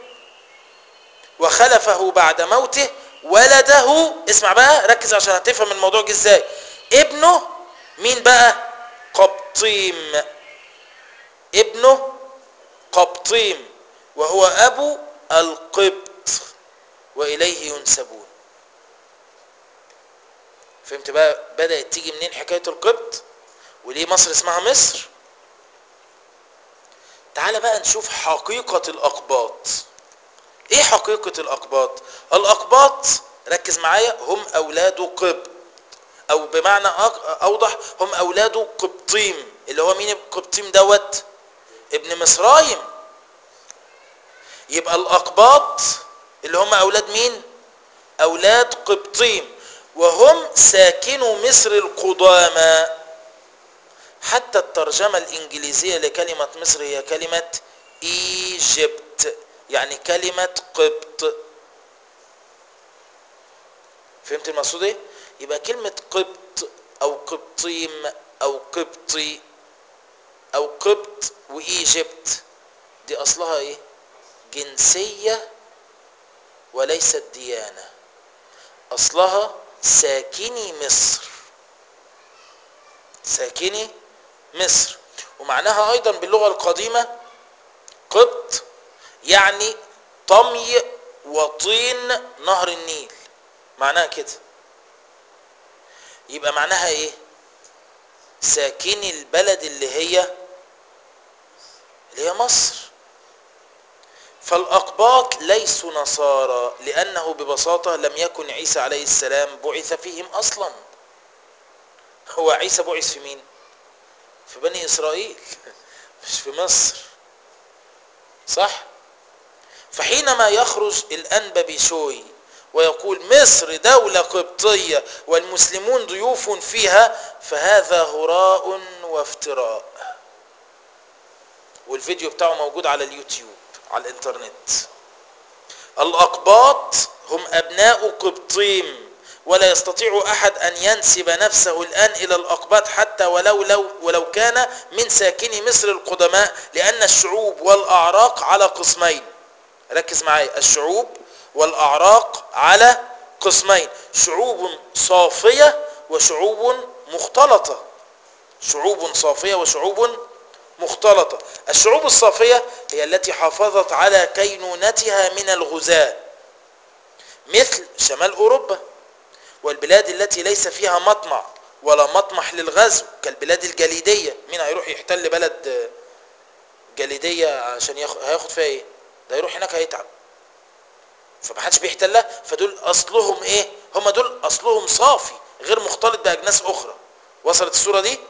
وخلفه بعد موته ولده اسمع بقى ركز عشان هتفهم الموضوع جه ازاي ابنه مين بقى قبطيم ابنه قبطيم وهو ابو القبط واليه ينسبون فهمت بقى بدات تيجي منين حكايه القبط وليه مصر اسمها مصر تعال بقى نشوف حقيقه الاقباط ايه حقيقه الاقباط الاقباط ركز معايا هم اولاد قبط او بمعنى اوضح هم اولاد قبطيم اللي هو مين قبطيم دوت ابن مصرايم يبقى الاقباط اللي هم اولاد مين اولاد قبطيم وهم ساكنوا مصر القدامى حتى الترجمة الإنجليزية لكلمة مصر هي كلمة إيجيبت يعني كلمة قبط فهمت المقصود ايه؟ يبقى كلمة قبط أو قبطيم أو قبطي أو قبط وإيجيبت دي أصلها ايه؟ جنسية وليست ديانة أصلها ساكني مصر ساكني مصر ومعناها أيضا باللغة القديمة قبط يعني طمي وطين نهر النيل معناها كده يبقى معناها ايه ساكني البلد اللي هي اللي هي مصر فالأقباط ليسوا نصارى لأنه ببساطة لم يكن عيسى عليه السلام بعث فيهم أصلا هو عيسى بعث في مين في بني إسرائيل مش في مصر صح فحينما يخرج الأنبا بشوي ويقول مصر دولة قبطية والمسلمون ضيوف فيها فهذا هراء وافتراء والفيديو بتاعه موجود على اليوتيوب على الانترنت الأقباط هم أبناء قبطيم ولا يستطيع أحد أن ينسب نفسه الآن إلى الأقباط حتى ولو لو ولو كان من ساكني مصر القدماء لأن الشعوب والأعراق على قسمين ركز معايا الشعوب والأعراق على قسمين شعوب صافية وشعوب مختلطة شعوب صافية وشعوب مختلطة الشعوب الصافية هي التي حافظت على كينونتها من الغزاة مثل شمال أوروبا والبلاد التي ليس فيها مطمع ولا مطمح للغزو كالبلاد الجليدية مين هيروح يحتل بلد جليدية عشان ياخد هياخد فيها ايه ده يروح هناك هيتعب فمحدش بيحتلها فدول اصلهم ايه هم دول اصلهم صافي غير مختلط باجناس اخرى وصلت الصورة دي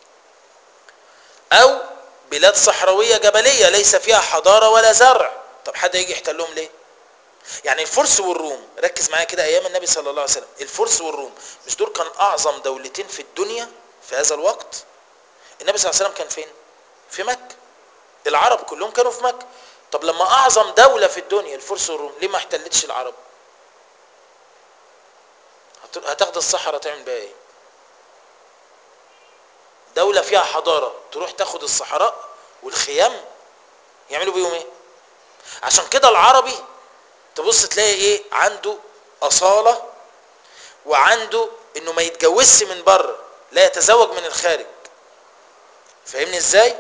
او بلاد صحراوية جبلية ليس فيها حضارة ولا زرع طب حد يجي يحتلهم ليه يعني الفرس والروم ركز معايا كده ايام النبي صلى الله عليه وسلم الفرس والروم مش دول كان اعظم دولتين في الدنيا في هذا الوقت النبي صلى الله عليه وسلم كان فين في مكة العرب كلهم كانوا في مكة طب لما اعظم دولة في الدنيا الفرس والروم ليه ما احتلتش العرب هتاخد الصحراء تعمل بيها ايه دولة فيها حضارة تروح تاخد الصحراء والخيام يعملوا بيهم ايه عشان كده العربي تبص تلاقي ايه عنده اصالة وعنده انه ما يتجوزش من بره لا يتزوج من الخارج فاهمني ازاي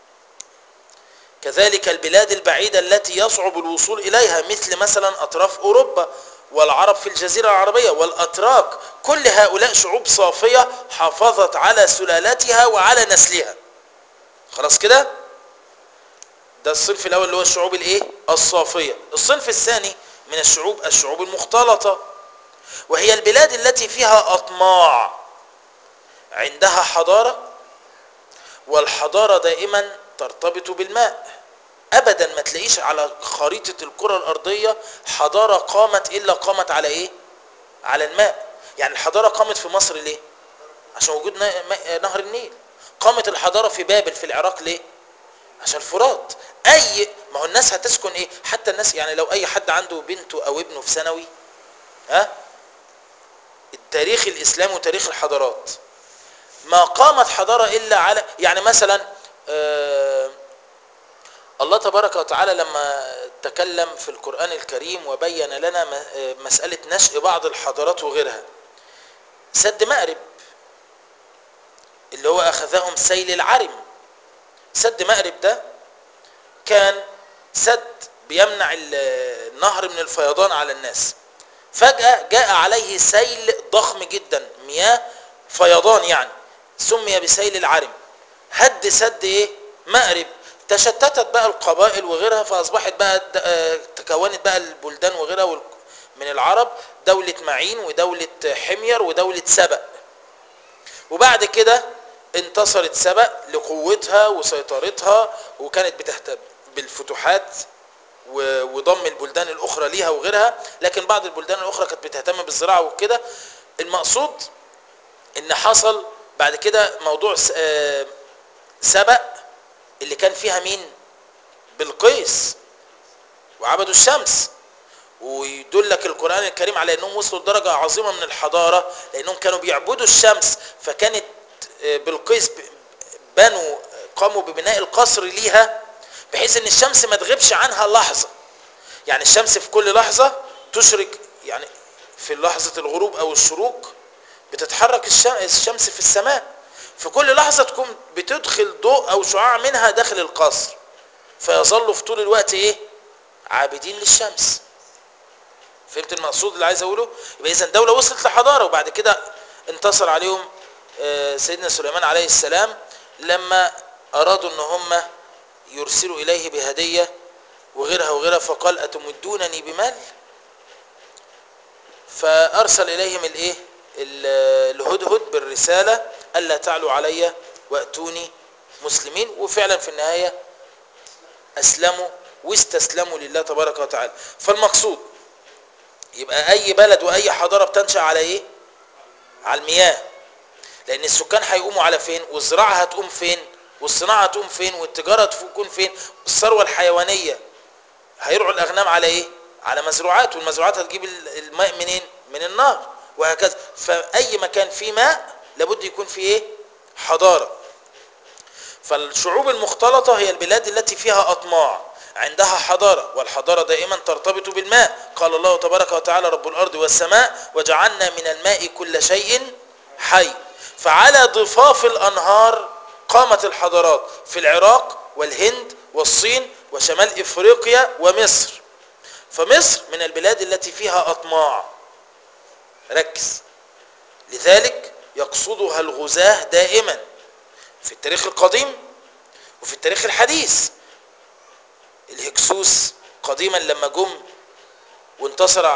كذلك البلاد البعيدة التي يصعب الوصول إليها مثل مثلا أطراف أوروبا والعرب في الجزيرة العربية والأتراك كل هؤلاء شعوب صافية حافظت على سلالتها وعلى نسلها خلاص كده ده الصنف الأول اللي هو الشعوب الإيه الصافية الصنف الثاني من الشعوب الشعوب المختلطة وهي البلاد التي فيها أطماع عندها حضارة والحضارة دائما ترتبط بالماء ابدا ما تلاقيش على خريطة الكرة الارضية حضارة قامت الا قامت على ايه على الماء يعني الحضارة قامت في مصر ليه عشان وجود نهر النيل قامت الحضارة في بابل في العراق ليه عشان الفرات اي ما هو الناس هتسكن ايه حتى الناس يعني لو اي حد عنده بنته او ابنه في ثانوي ها التاريخ الاسلامي وتاريخ الحضارات ما قامت حضاره الا على يعني مثلا آه الله تبارك وتعالى لما تكلم في القرآن الكريم وبين لنا مسألة نشأ بعض الحضارات وغيرها سد مأرب اللي هو أخذهم سيل العرم سد مأرب ده كان سد بيمنع النهر من الفيضان على الناس فجأة جاء عليه سيل ضخم جدا مياه فيضان يعني سمي بسيل العرم هد سد ايه مأرب تشتتت بقى القبائل وغيرها فاصبحت بقى تكونت بقى البلدان وغيرها من العرب دولة معين ودولة حمير ودولة سبأ وبعد كده انتصرت سبأ لقوتها وسيطرتها وكانت بتهتم بالفتوحات وضم البلدان الاخرى ليها وغيرها لكن بعض البلدان الاخرى كانت بتهتم بالزراعه وكده المقصود ان حصل بعد كده موضوع سبأ اللي كان فيها مين بالقيس وعبدوا الشمس ويدلك القرآن الكريم على انهم وصلوا لدرجة عظيمة من الحضارة لانهم كانوا بيعبدوا الشمس فكانت بالقيس بنوا قاموا ببناء القصر ليها بحيث ان الشمس ما تغيبش عنها لحظة يعني الشمس في كل لحظة تشرق يعني في لحظة الغروب او الشروق بتتحرك الشمس في السماء في كل لحظة تكون بتدخل ضوء او شعاع منها داخل القصر فيظلوا في طول الوقت ايه عابدين للشمس فهمت المقصود اللي عايز اقوله يبقى اذا دولة وصلت لحضارة وبعد كده انتصر عليهم سيدنا سليمان عليه السلام لما ارادوا ان هم يرسلوا اليه بهدية وغيرها وغيرها فقال اتمدونني بمال فارسل اليهم الايه الهدهد بالرسالة ألا تعلوا علي وأتوني مسلمين وفعلا في النهاية أسلموا واستسلموا لله تبارك وتعالى فالمقصود يبقى أي بلد وأي حضارة بتنشأ على إيه على المياه لأن السكان هيقوموا على فين والزراعة هتقوم فين والصناعة هتقوم فين والتجارة تكون فين الثروة الحيوانية هيرعوا الأغنام على إيه على مزروعات والمزروعات هتجيب الماء منين من النهر وهكذا فأي مكان فيه ماء لابد يكون فيه ايه حضارة فالشعوب المختلطة هي البلاد التي فيها أطماع عندها حضارة والحضارة دائما ترتبط بالماء قال الله تبارك وتعالى رب الأرض والسماء وجعلنا من الماء كل شيء حي فعلى ضفاف الأنهار قامت الحضارات في العراق والهند والصين وشمال إفريقيا ومصر فمصر من البلاد التي فيها أطماع ركز لذلك يقصدها الغزاة دائما في التاريخ القديم وفي التاريخ الحديث الهكسوس قديما لما جم وانتصر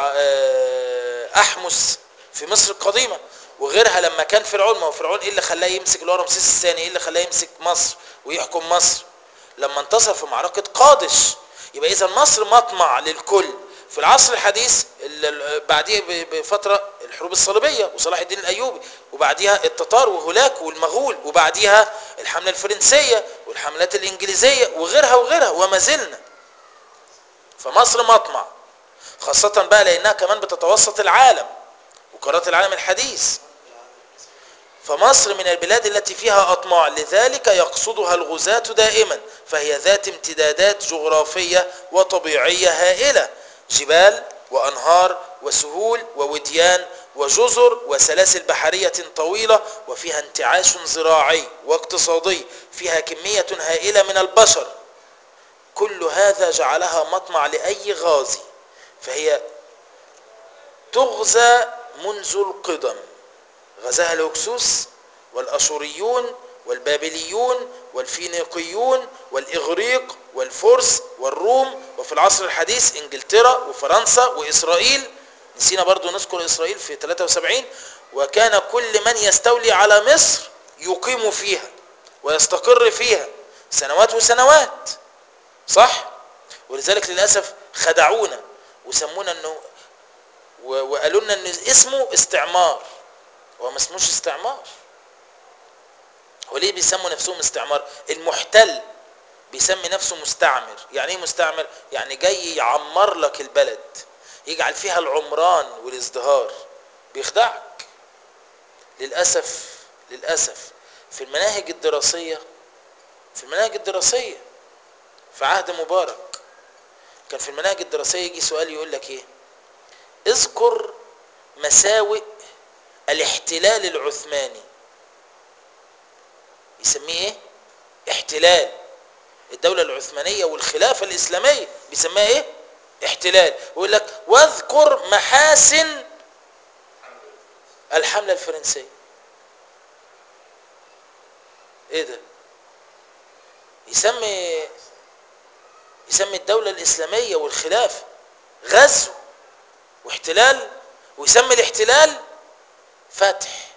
أحمس في مصر القديمة وغيرها لما كان فرعون ما هو فرعون ايه اللي خلاه يمسك اللي هو رمسيس الثاني ايه اللي خلاه يمسك مصر ويحكم مصر لما انتصر في معركة قادش يبقى اذا مصر مطمع للكل في العصر الحديث بعديه بفترة الحروب الصليبية وصلاح الدين الأيوبي وبعديها التتار وهولاك والمغول وبعديها الحملة الفرنسية والحملات الإنجليزية وغيرها وغيرها وما زلنا فمصر مطمع خاصة بقى لأنها كمان بتتوسط العالم وقارات العالم الحديث فمصر من البلاد التي فيها أطماع لذلك يقصدها الغزاة دائما فهي ذات امتدادات جغرافية وطبيعية هائلة جبال وأنهار وسهول ووديان وجزر وسلاسل بحرية طويلة وفيها انتعاش زراعي واقتصادي فيها كمية هائلة من البشر كل هذا جعلها مطمع لأي غازي فهي تغزى منذ القدم غزاها الهكسوس والأشوريون والبابليون والفينيقيون والإغريق والفرس والروم وفي العصر الحديث انجلترا وفرنسا وإسرائيل نسينا برضو نذكر إسرائيل في 73 وكان كل من يستولي على مصر يقيم فيها ويستقر فيها سنوات وسنوات صح ولذلك للأسف خدعونا وسمونا انه وقالوا لنا ان اسمه استعمار هو ما اسموش استعمار وليه بيسموا نفسهم استعمار المحتل بيسمي نفسه مستعمر يعني ايه مستعمر يعني جاي يعمر لك البلد يجعل فيها العمران والازدهار بيخدعك للأسف للأسف في المناهج الدراسية في المناهج الدراسية في عهد مبارك كان في المناهج الدراسية يجي سؤال يقول لك ايه اذكر مساوئ الاحتلال العثماني يسميه ايه احتلال الدولة العثمانية والخلافة الإسلامية بيسميها ايه احتلال ويقول لك واذكر محاسن الحملة الفرنسية ايه ده يسمي يسمي الدولة الإسلامية والخلافة غزو واحتلال ويسمي الاحتلال فتح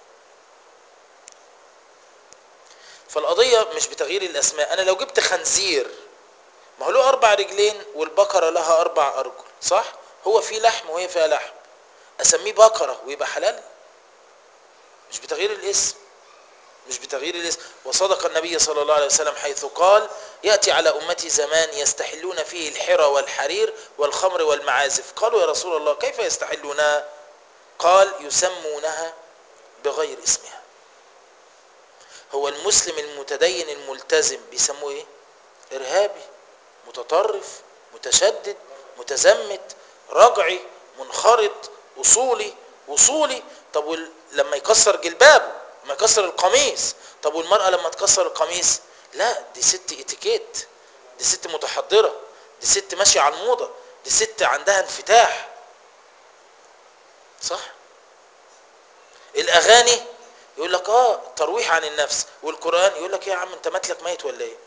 فالقضية مش بتغيير الأسماء أنا لو جبت خنزير ما هو له أربع رجلين والبقرة لها أربع أرجل صح؟ هو فيه لحم وهي فيها لحم أسميه بقرة ويبقى حلال مش بتغيير الاسم مش بتغيير الاسم وصدق النبي صلى الله عليه وسلم حيث قال يأتي على أمتي زمان يستحلون فيه الحرى والحرير والخمر والمعازف قالوا يا رسول الله كيف يستحلونها قال يسمونها بغير اسمها هو المسلم المتدين الملتزم بيسموه ايه ارهابي متطرف متشدد متزمت رجعي منخرط اصولي وصولي طب وال... لما يكسر جلبابه لما يكسر القميص طب والمرأة لما تكسر القميص لا دي ست اتيكيت دي ست متحضرة دي ست ماشية على الموضة دي ست عندها انفتاح صح الاغاني يقول لك اه ترويح عن النفس والقرآن يقول لك ايه يا عم انت ماتلك ميت ولا ايه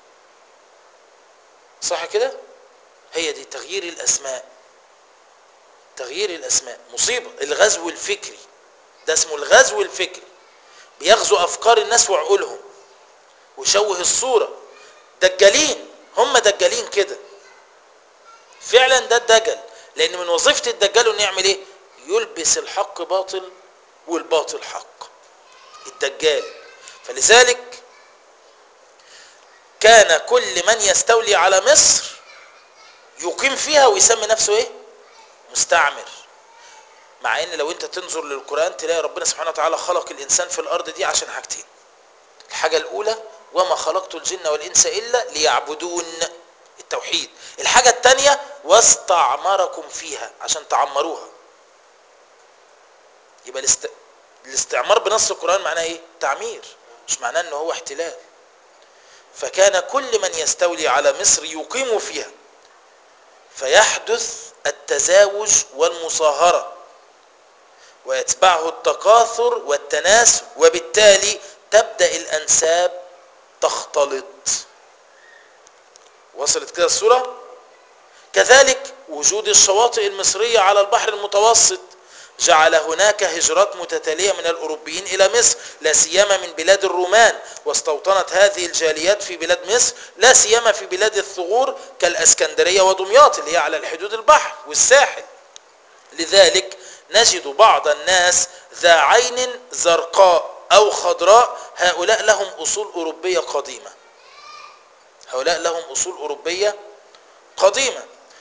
صح كده هي دي تغيير الاسماء تغيير الاسماء مصيبة الغزو الفكري ده اسمه الغزو الفكري بيغزو افكار الناس وعقولهم ويشوه الصورة دجالين هم دجالين كده فعلا ده الدجل لان من وظيفة الدجال انه يعمل ايه يلبس الحق باطل والباطل حق الدجال فلذلك كان كل من يستولي على مصر يقيم فيها ويسمي نفسه ايه مستعمر مع ان لو انت تنظر للقرآن تلاقي ربنا سبحانه وتعالى خلق الانسان في الارض دي عشان حاجتين الحاجة الاولى وما خلقت الجن والانس الا ليعبدون التوحيد الحاجة التانية واستعمركم فيها عشان تعمروها يبقى الاست... الاستعمار بنص القرآن معناه ايه تعمير مش معناه ان هو احتلال فكان كل من يستولي على مصر يقيم فيها فيحدث التزاوج والمصاهرة ويتبعه التكاثر والتناسل وبالتالي تبدأ الأنساب تختلط وصلت كده الصورة كذلك وجود الشواطئ المصرية على البحر المتوسط جعل هناك هجرات متتالية من الأوروبيين إلى مصر لا سيما من بلاد الرومان واستوطنت هذه الجاليات في بلاد مصر لا سيما في بلاد الثغور كالأسكندرية ودمياط اللي هي على الحدود البحر والساحل لذلك نجد بعض الناس ذا عين زرقاء أو خضراء هؤلاء لهم أصول أوروبية قديمة هؤلاء لهم أصول أوروبية قديمة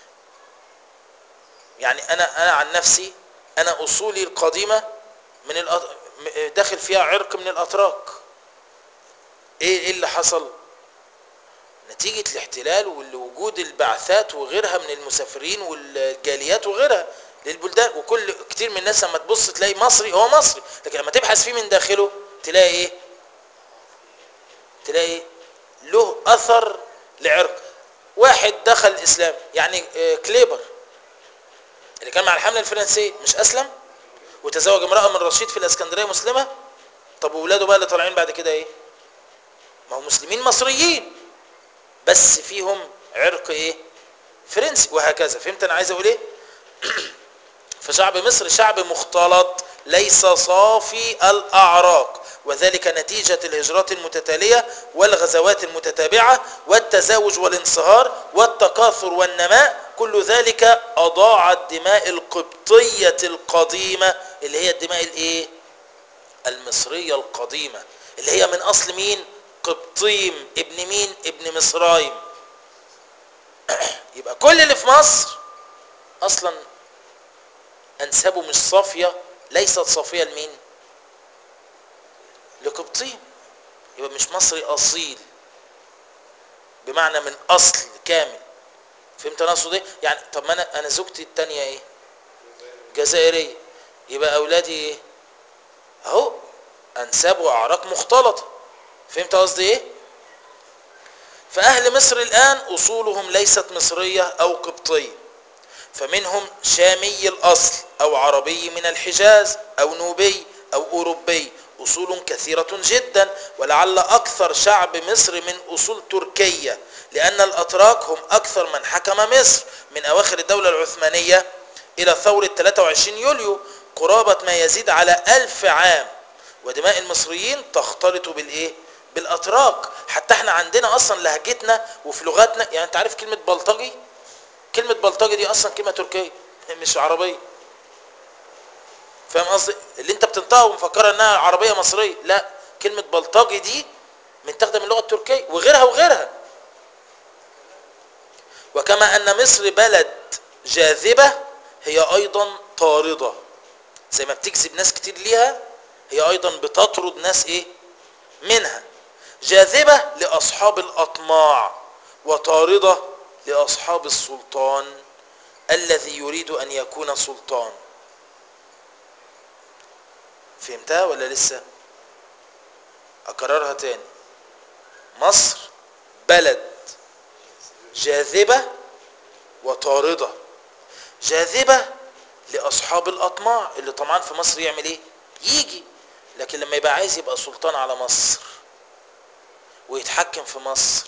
يعني أنا أنا عن نفسي أنا أصولي القديمة من الأط... داخل فيها عرق من الأتراك إيه إيه اللي حصل؟ نتيجة الاحتلال ووجود البعثات وغيرها من المسافرين والجاليات وغيرها للبلدان وكل كتير من الناس لما تبص تلاقي مصري هو مصري لكن لما تبحث فيه من داخله تلاقي ايه تلاقي له اثر لعرق واحد دخل الاسلام يعني كليبر اللي كان مع الحمله الفرنسيه مش اسلم وتزوج امراه من رشيد في الاسكندريه مسلمه طب واولاده بقى اللي طالعين بعد كده ايه ما هو مسلمين مصريين بس فيهم عرق ايه فرنسي وهكذا فهمت انا عايز اقول ايه فشعب مصر شعب مختلط ليس صافي الاعراق وذلك نتيجة الهجرات المتتالية والغزوات المتتابعة والتزاوج والانصهار والتكاثر والنماء كل ذلك أضاع الدماء القبطية القديمة اللي هي الدماء الايه المصرية القديمة اللي هي من أصل مين قبطيم ابن مين ابن مصرايم يبقى كل اللي في مصر أصلا انسابه مش صافيه ليست صافيه لمين لقبطين يبقى مش مصري اصيل بمعنى من اصل كامل فهمت انا اقصد ايه يعني طب ما انا انا زوجتي التانية ايه جزائريه يبقى اولادي ايه اهو انساب واعراق مختلطه فهمت قصدي ايه فاهل مصر الان اصولهم ليست مصريه او قبطيه فمنهم شامي الاصل او عربي من الحجاز او نوبي او اوروبي اصول كثيره جدا ولعل اكثر شعب مصر من اصول تركيه لان الاتراك هم اكثر من حكم مصر من اواخر الدوله العثمانيه الى ثوره 23 يوليو قرابه ما يزيد على ألف عام ودماء المصريين تختلط بالايه بالاتراك حتى احنا عندنا اصلا لهجتنا وفي لغاتنا يعني انت عارف كلمه بلطجي كلمه بلطجي دي اصلا كلمه تركيه مش عربيه فاهم قصدي اللي انت بتنطقها ومفكرها انها عربيه مصريه لا كلمه بلطجي دي متاخده من اللغه التركيه وغيرها وغيرها وكما ان مصر بلد جاذبه هي ايضا طارده زي ما بتجذب ناس كتير ليها هي ايضا بتطرد ناس ايه منها جاذبه لاصحاب الاطماع وطارده لاصحاب السلطان الذي يريد ان يكون سلطان فهمتها ولا لسه اكررها تاني مصر بلد جاذبه وطارده جاذبه لاصحاب الاطماع اللي طمعان في مصر يعمل ايه يجي لكن لما يبقى عايز يبقى سلطان على مصر ويتحكم في مصر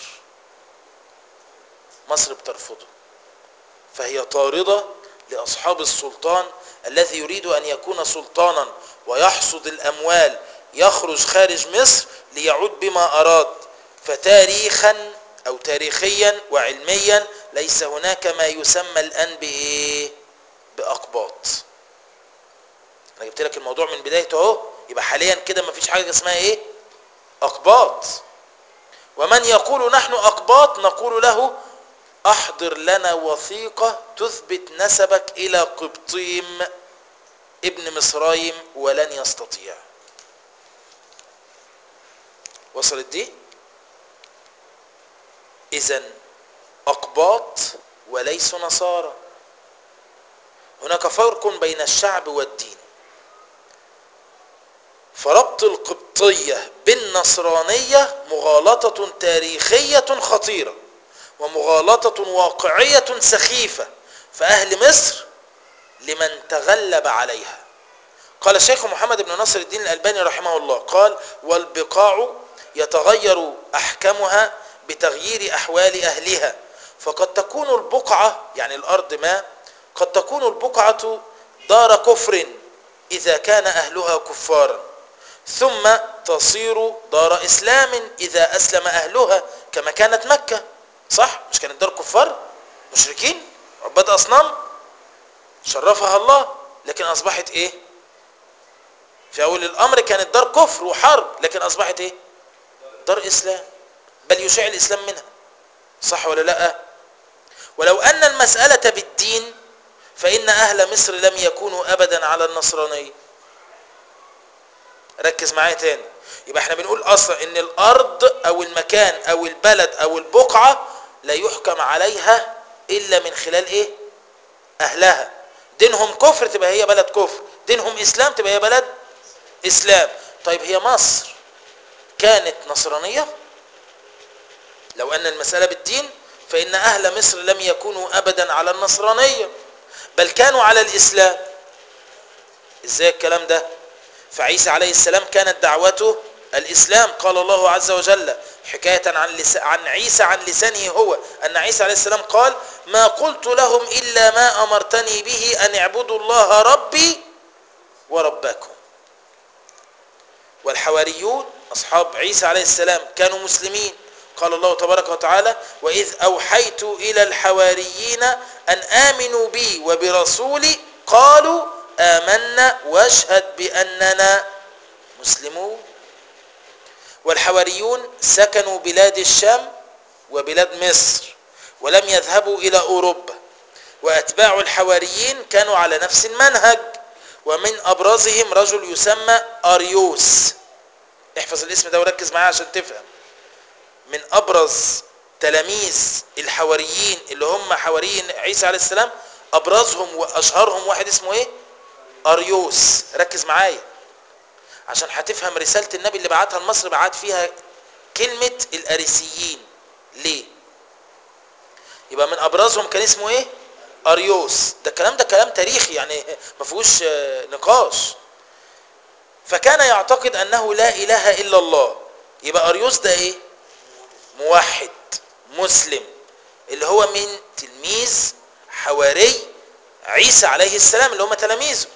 مصر بترفضه فهي طاردة لأصحاب السلطان الذي يريد أن يكون سلطانا ويحصد الأموال يخرج خارج مصر ليعود بما أراد فتاريخا أو تاريخيا وعلميا ليس هناك ما يسمى الآن بإيه بأقباط أنا جبت لك الموضوع من بدايته أهو يبقى حاليا كده ما فيش حاجة اسمها إيه أقباط ومن يقول نحن أقباط نقول له أحضر لنا وثيقة تثبت نسبك إلى قبطيم ابن مصرايم ولن يستطيع وصلت دي إذا أقباط وليسوا نصارى هناك فرق بين الشعب والدين فربط القبطية بالنصرانية مغالطة تاريخية خطيرة ومغالطة واقعية سخيفة فأهل مصر لمن تغلب عليها قال الشيخ محمد بن ناصر الدين الألباني رحمه الله قال والبقاع يتغير أحكامها بتغيير أحوال أهلها فقد تكون البقعة يعني الأرض ما قد تكون البقعة دار كفر إذا كان أهلها كفارا ثم تصير دار إسلام إذا أسلم أهلها كما كانت مكة صح مش كانت دار كفار مشركين عباد أصنام شرفها الله لكن أصبحت إيه في أول الأمر كانت دار كفر وحرب لكن أصبحت إيه دار إسلام بل يشاع الإسلام منها صح ولا لا ولو أن المسألة بالدين فإن أهل مصر لم يكونوا أبدا على النصرانية ركز معايا تاني يبقى احنا بنقول اصلا ان الارض او المكان او البلد او البقعة لا يحكم عليها الا من خلال ايه اهلها دينهم كفر تبقى هي بلد كفر دينهم اسلام تبقى هي بلد اسلام طيب هي مصر كانت نصرانية لو ان المسألة بالدين فان اهل مصر لم يكونوا ابدا على النصرانية بل كانوا على الاسلام ازاي الكلام ده فعيسى عليه السلام كانت دعوته الإسلام قال الله عز وجل حكاية عن, لس... عن عيسى عن لسانه هو أن عيسى عليه السلام قال ما قلت لهم إلا ما أمرتني به أن اعبدوا الله ربي وربكم والحواريون أصحاب عيسى عليه السلام كانوا مسلمين قال الله تبارك وتعالى وإذ أوحيت إلى الحواريين أن آمنوا بي وبرسولي قالوا آمنا واشهد بأننا مسلمون والحواريون سكنوا بلاد الشام وبلاد مصر ولم يذهبوا إلى أوروبا وأتباع الحواريين كانوا على نفس المنهج ومن أبرزهم رجل يسمى أريوس احفظ الاسم ده وركز معايا عشان تفهم من أبرز تلاميذ الحواريين اللي هم حواريين عيسى عليه السلام أبرزهم وأشهرهم واحد اسمه إيه أريوس ركز معايا عشان هتفهم رسالة النبي اللي بعتها لمصر بعت فيها كلمة الأريسيين ليه يبقى من أبرزهم كان اسمه إيه أريوس ده الكلام ده كلام تاريخي يعني ما فيهوش نقاش فكان يعتقد أنه لا إله إلا الله يبقى أريوس ده إيه موحد مسلم اللي هو من تلميذ حواري عيسى عليه السلام اللي هم تلاميذه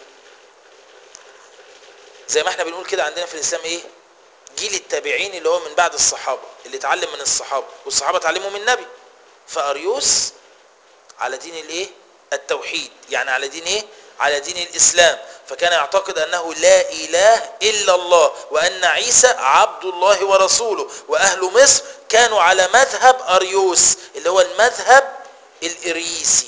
زي ما احنا بنقول كده عندنا في الإسلام إيه جيل التابعين اللي هو من بعد الصحابة اللي اتعلم من الصحابة والصحابة اتعلموا من النبي فأريوس على دين الايه التوحيد يعني على دين ايه على دين الاسلام فكان يعتقد انه لا اله الا الله وان عيسى عبد الله ورسوله واهل مصر كانوا على مذهب اريوس اللي هو المذهب الاريسي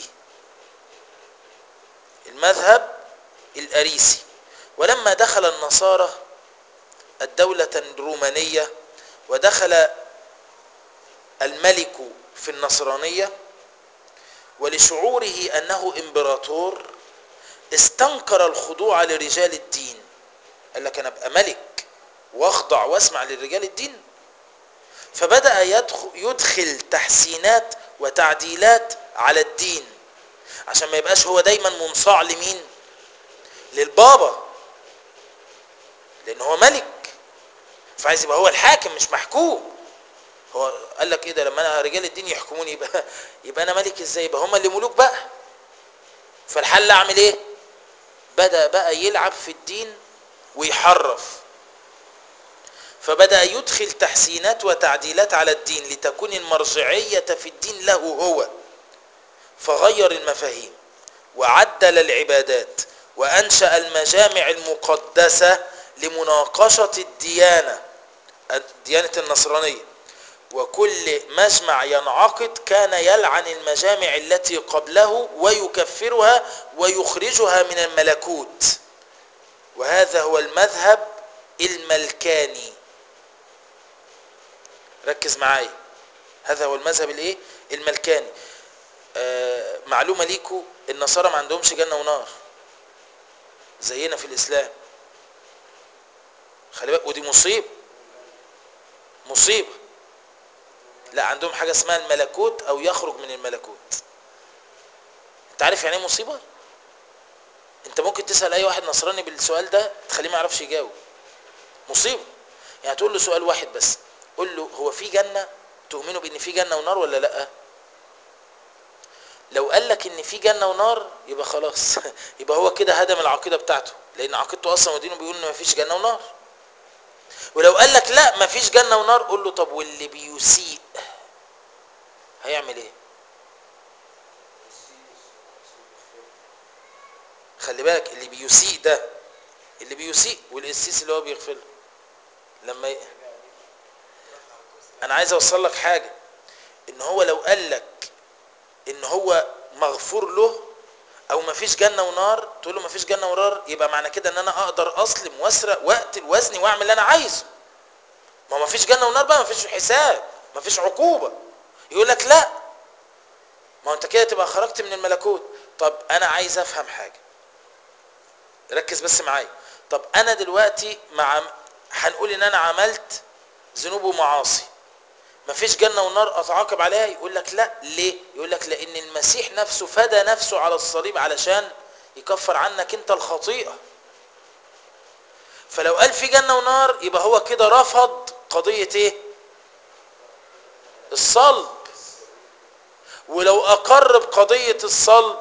المذهب الاريسي ولما دخل النصارى الدولة الرومانية ودخل الملك في النصرانية ولشعوره أنه إمبراطور استنكر الخضوع لرجال الدين قال لك أنا أبقى ملك واخضع واسمع لرجال الدين فبدأ يدخل, يدخل تحسينات وتعديلات على الدين عشان ما يبقاش هو دايما منصاع لمين للبابا لأن هو ملك فعايز يبقى هو الحاكم مش محكوم هو قال لك ايه ده لما انا رجال الدين يحكموني يبقى يبقى انا ملك ازاي يبقى هم اللي ملوك بقى فالحل اعمل ايه بدا بقى يلعب في الدين ويحرف فبدا يدخل تحسينات وتعديلات على الدين لتكون المرجعيه في الدين له هو فغير المفاهيم وعدل العبادات وانشا المجامع المقدسه لمناقشه الديانه ديانه النصرانيه وكل مجمع ينعقد كان يلعن المجامع التي قبله ويكفرها ويخرجها من الملكوت وهذا هو المذهب الملكاني ركز معايا هذا هو المذهب الايه الملكاني آه معلومه ليكم النصارى ما عندهمش جنه ونار زينا في الاسلام خلي بالك ودي مصيبه مصيبه لا عندهم حاجة اسمها الملكوت أو يخرج من الملكوت أنت عارف يعني ايه مصيبة؟ أنت ممكن تسأل أي واحد نصراني بالسؤال ده تخليه ما يعرفش يجاوب مصيبة يعني تقول له سؤال واحد بس قول له هو في جنة تؤمنوا بأن في جنة ونار ولا لأ؟ لو قال لك ان في جنه ونار يبقى خلاص يبقى هو كده هدم العقيده بتاعته لان عقيدته اصلا ودينه بيقول ان ما فيش جنه ونار ولو قال لك لا ما فيش جنه ونار قول له طب واللي بيسيء هيعمل ايه خلي بالك اللي بيسيء ده اللي بيسيء والقسيس اللي هو بيغفر لما ي... انا عايز اوصل لك حاجه ان هو لو قال لك ان هو مغفور له او ما فيش جنه ونار تقول له ما فيش جنه ونار يبقى معنى كده ان انا اقدر اظلم واسرق واقتل وزني واعمل اللي انا عايزه ما ما فيش جنه ونار بقى ما فيش حساب ما فيش عقوبه يقول لك لا ما هو انت كده تبقى خرجت من الملكوت طب انا عايز افهم حاجه ركز بس معايا طب انا دلوقتي مع هنقول ان انا عملت ذنوب ومعاصي مفيش جنة ونار أتعاقب عليها يقول لك لا ليه يقول لك لأن المسيح نفسه فدى نفسه على الصليب علشان يكفر عنك أنت الخطيئة فلو قال في جنة ونار يبقى هو كده رفض قضية ايه الصلب ولو أقر بقضية الصلب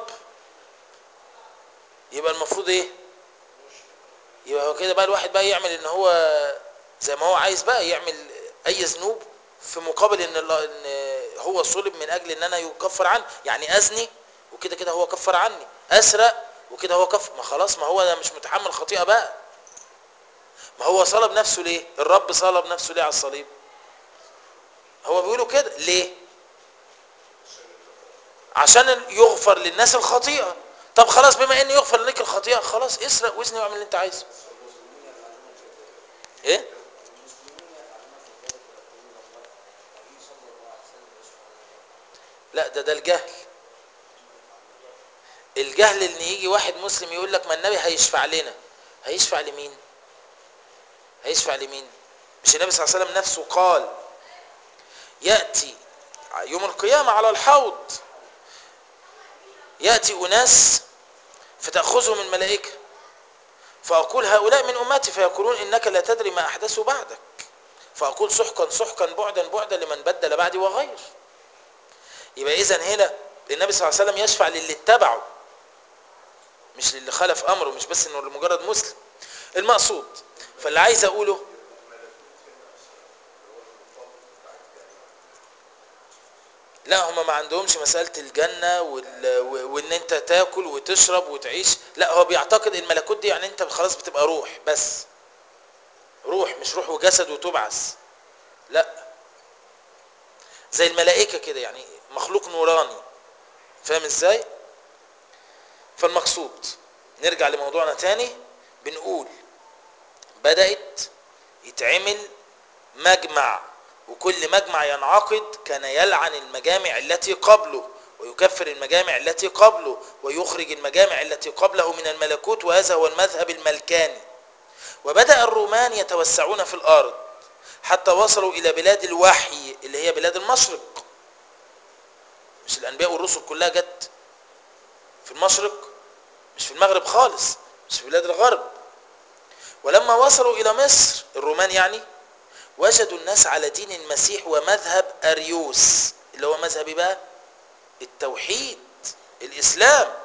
يبقى المفروض ايه يبقى هو كده بقى الواحد بقى يعمل ان هو زي ما هو عايز بقى يعمل اي ذنوب في مقابل ان الله ان هو صلب من اجل ان انا يكفر عني يعني ازني وكده كده هو كفر عني اسرق وكده هو كفر ما خلاص ما هو انا مش متحمل خطيئه بقى ما هو صلب نفسه ليه الرب صلب نفسه ليه على الصليب هو بيقولوا كده ليه عشان يغفر للناس الخطيئة طب خلاص بما ان يغفر لك الخطيئة خلاص اسرق وزني واعمل اللي انت عايزه ايه لا ده ده الجهل الجهل ان يجي واحد مسلم يقول لك ما النبي هيشفع لنا هيشفع لمين هيشفع لمين مش النبي صلى الله عليه وسلم نفسه قال يأتي يوم القيامة على الحوض يأتي أناس فتأخذهم الملائكة فأقول هؤلاء من أمتي فيقولون إنك لا تدري ما أحدثوا بعدك فأقول سحقا سحقا بعدا بعدا لمن بدل بعدي وغير يبقى إذن هنا النبي صلى الله عليه وسلم يشفع للي اتبعه مش للي خالف أمره مش بس إنه لمجرد مسلم المقصود فاللي عايز أقوله لا هما ما عندهمش مسألة الجنة وال... وان انت تاكل وتشرب وتعيش لا هو بيعتقد الملكوت دي يعني انت خلاص بتبقى روح بس روح مش روح وجسد وتبعث لا زي الملائكة كده يعني مخلوق نوراني فاهم ازاي فالمقصود نرجع لموضوعنا تاني بنقول بدأت يتعمل مجمع وكل مجمع ينعقد كان يلعن المجامع التي قبله ويكفر المجامع التي قبله ويخرج المجامع التي قبله من الملكوت وهذا هو المذهب الملكاني وبدأ الرومان يتوسعون في الأرض حتى وصلوا إلى بلاد الوحي اللي هي بلاد المشرق مش الأنبياء والرسل كلها جت في المشرق مش في المغرب خالص مش في بلاد الغرب ولما وصلوا إلى مصر الرومان يعني وجدوا الناس على دين المسيح ومذهب أريوس اللي هو مذهب بقى التوحيد الإسلام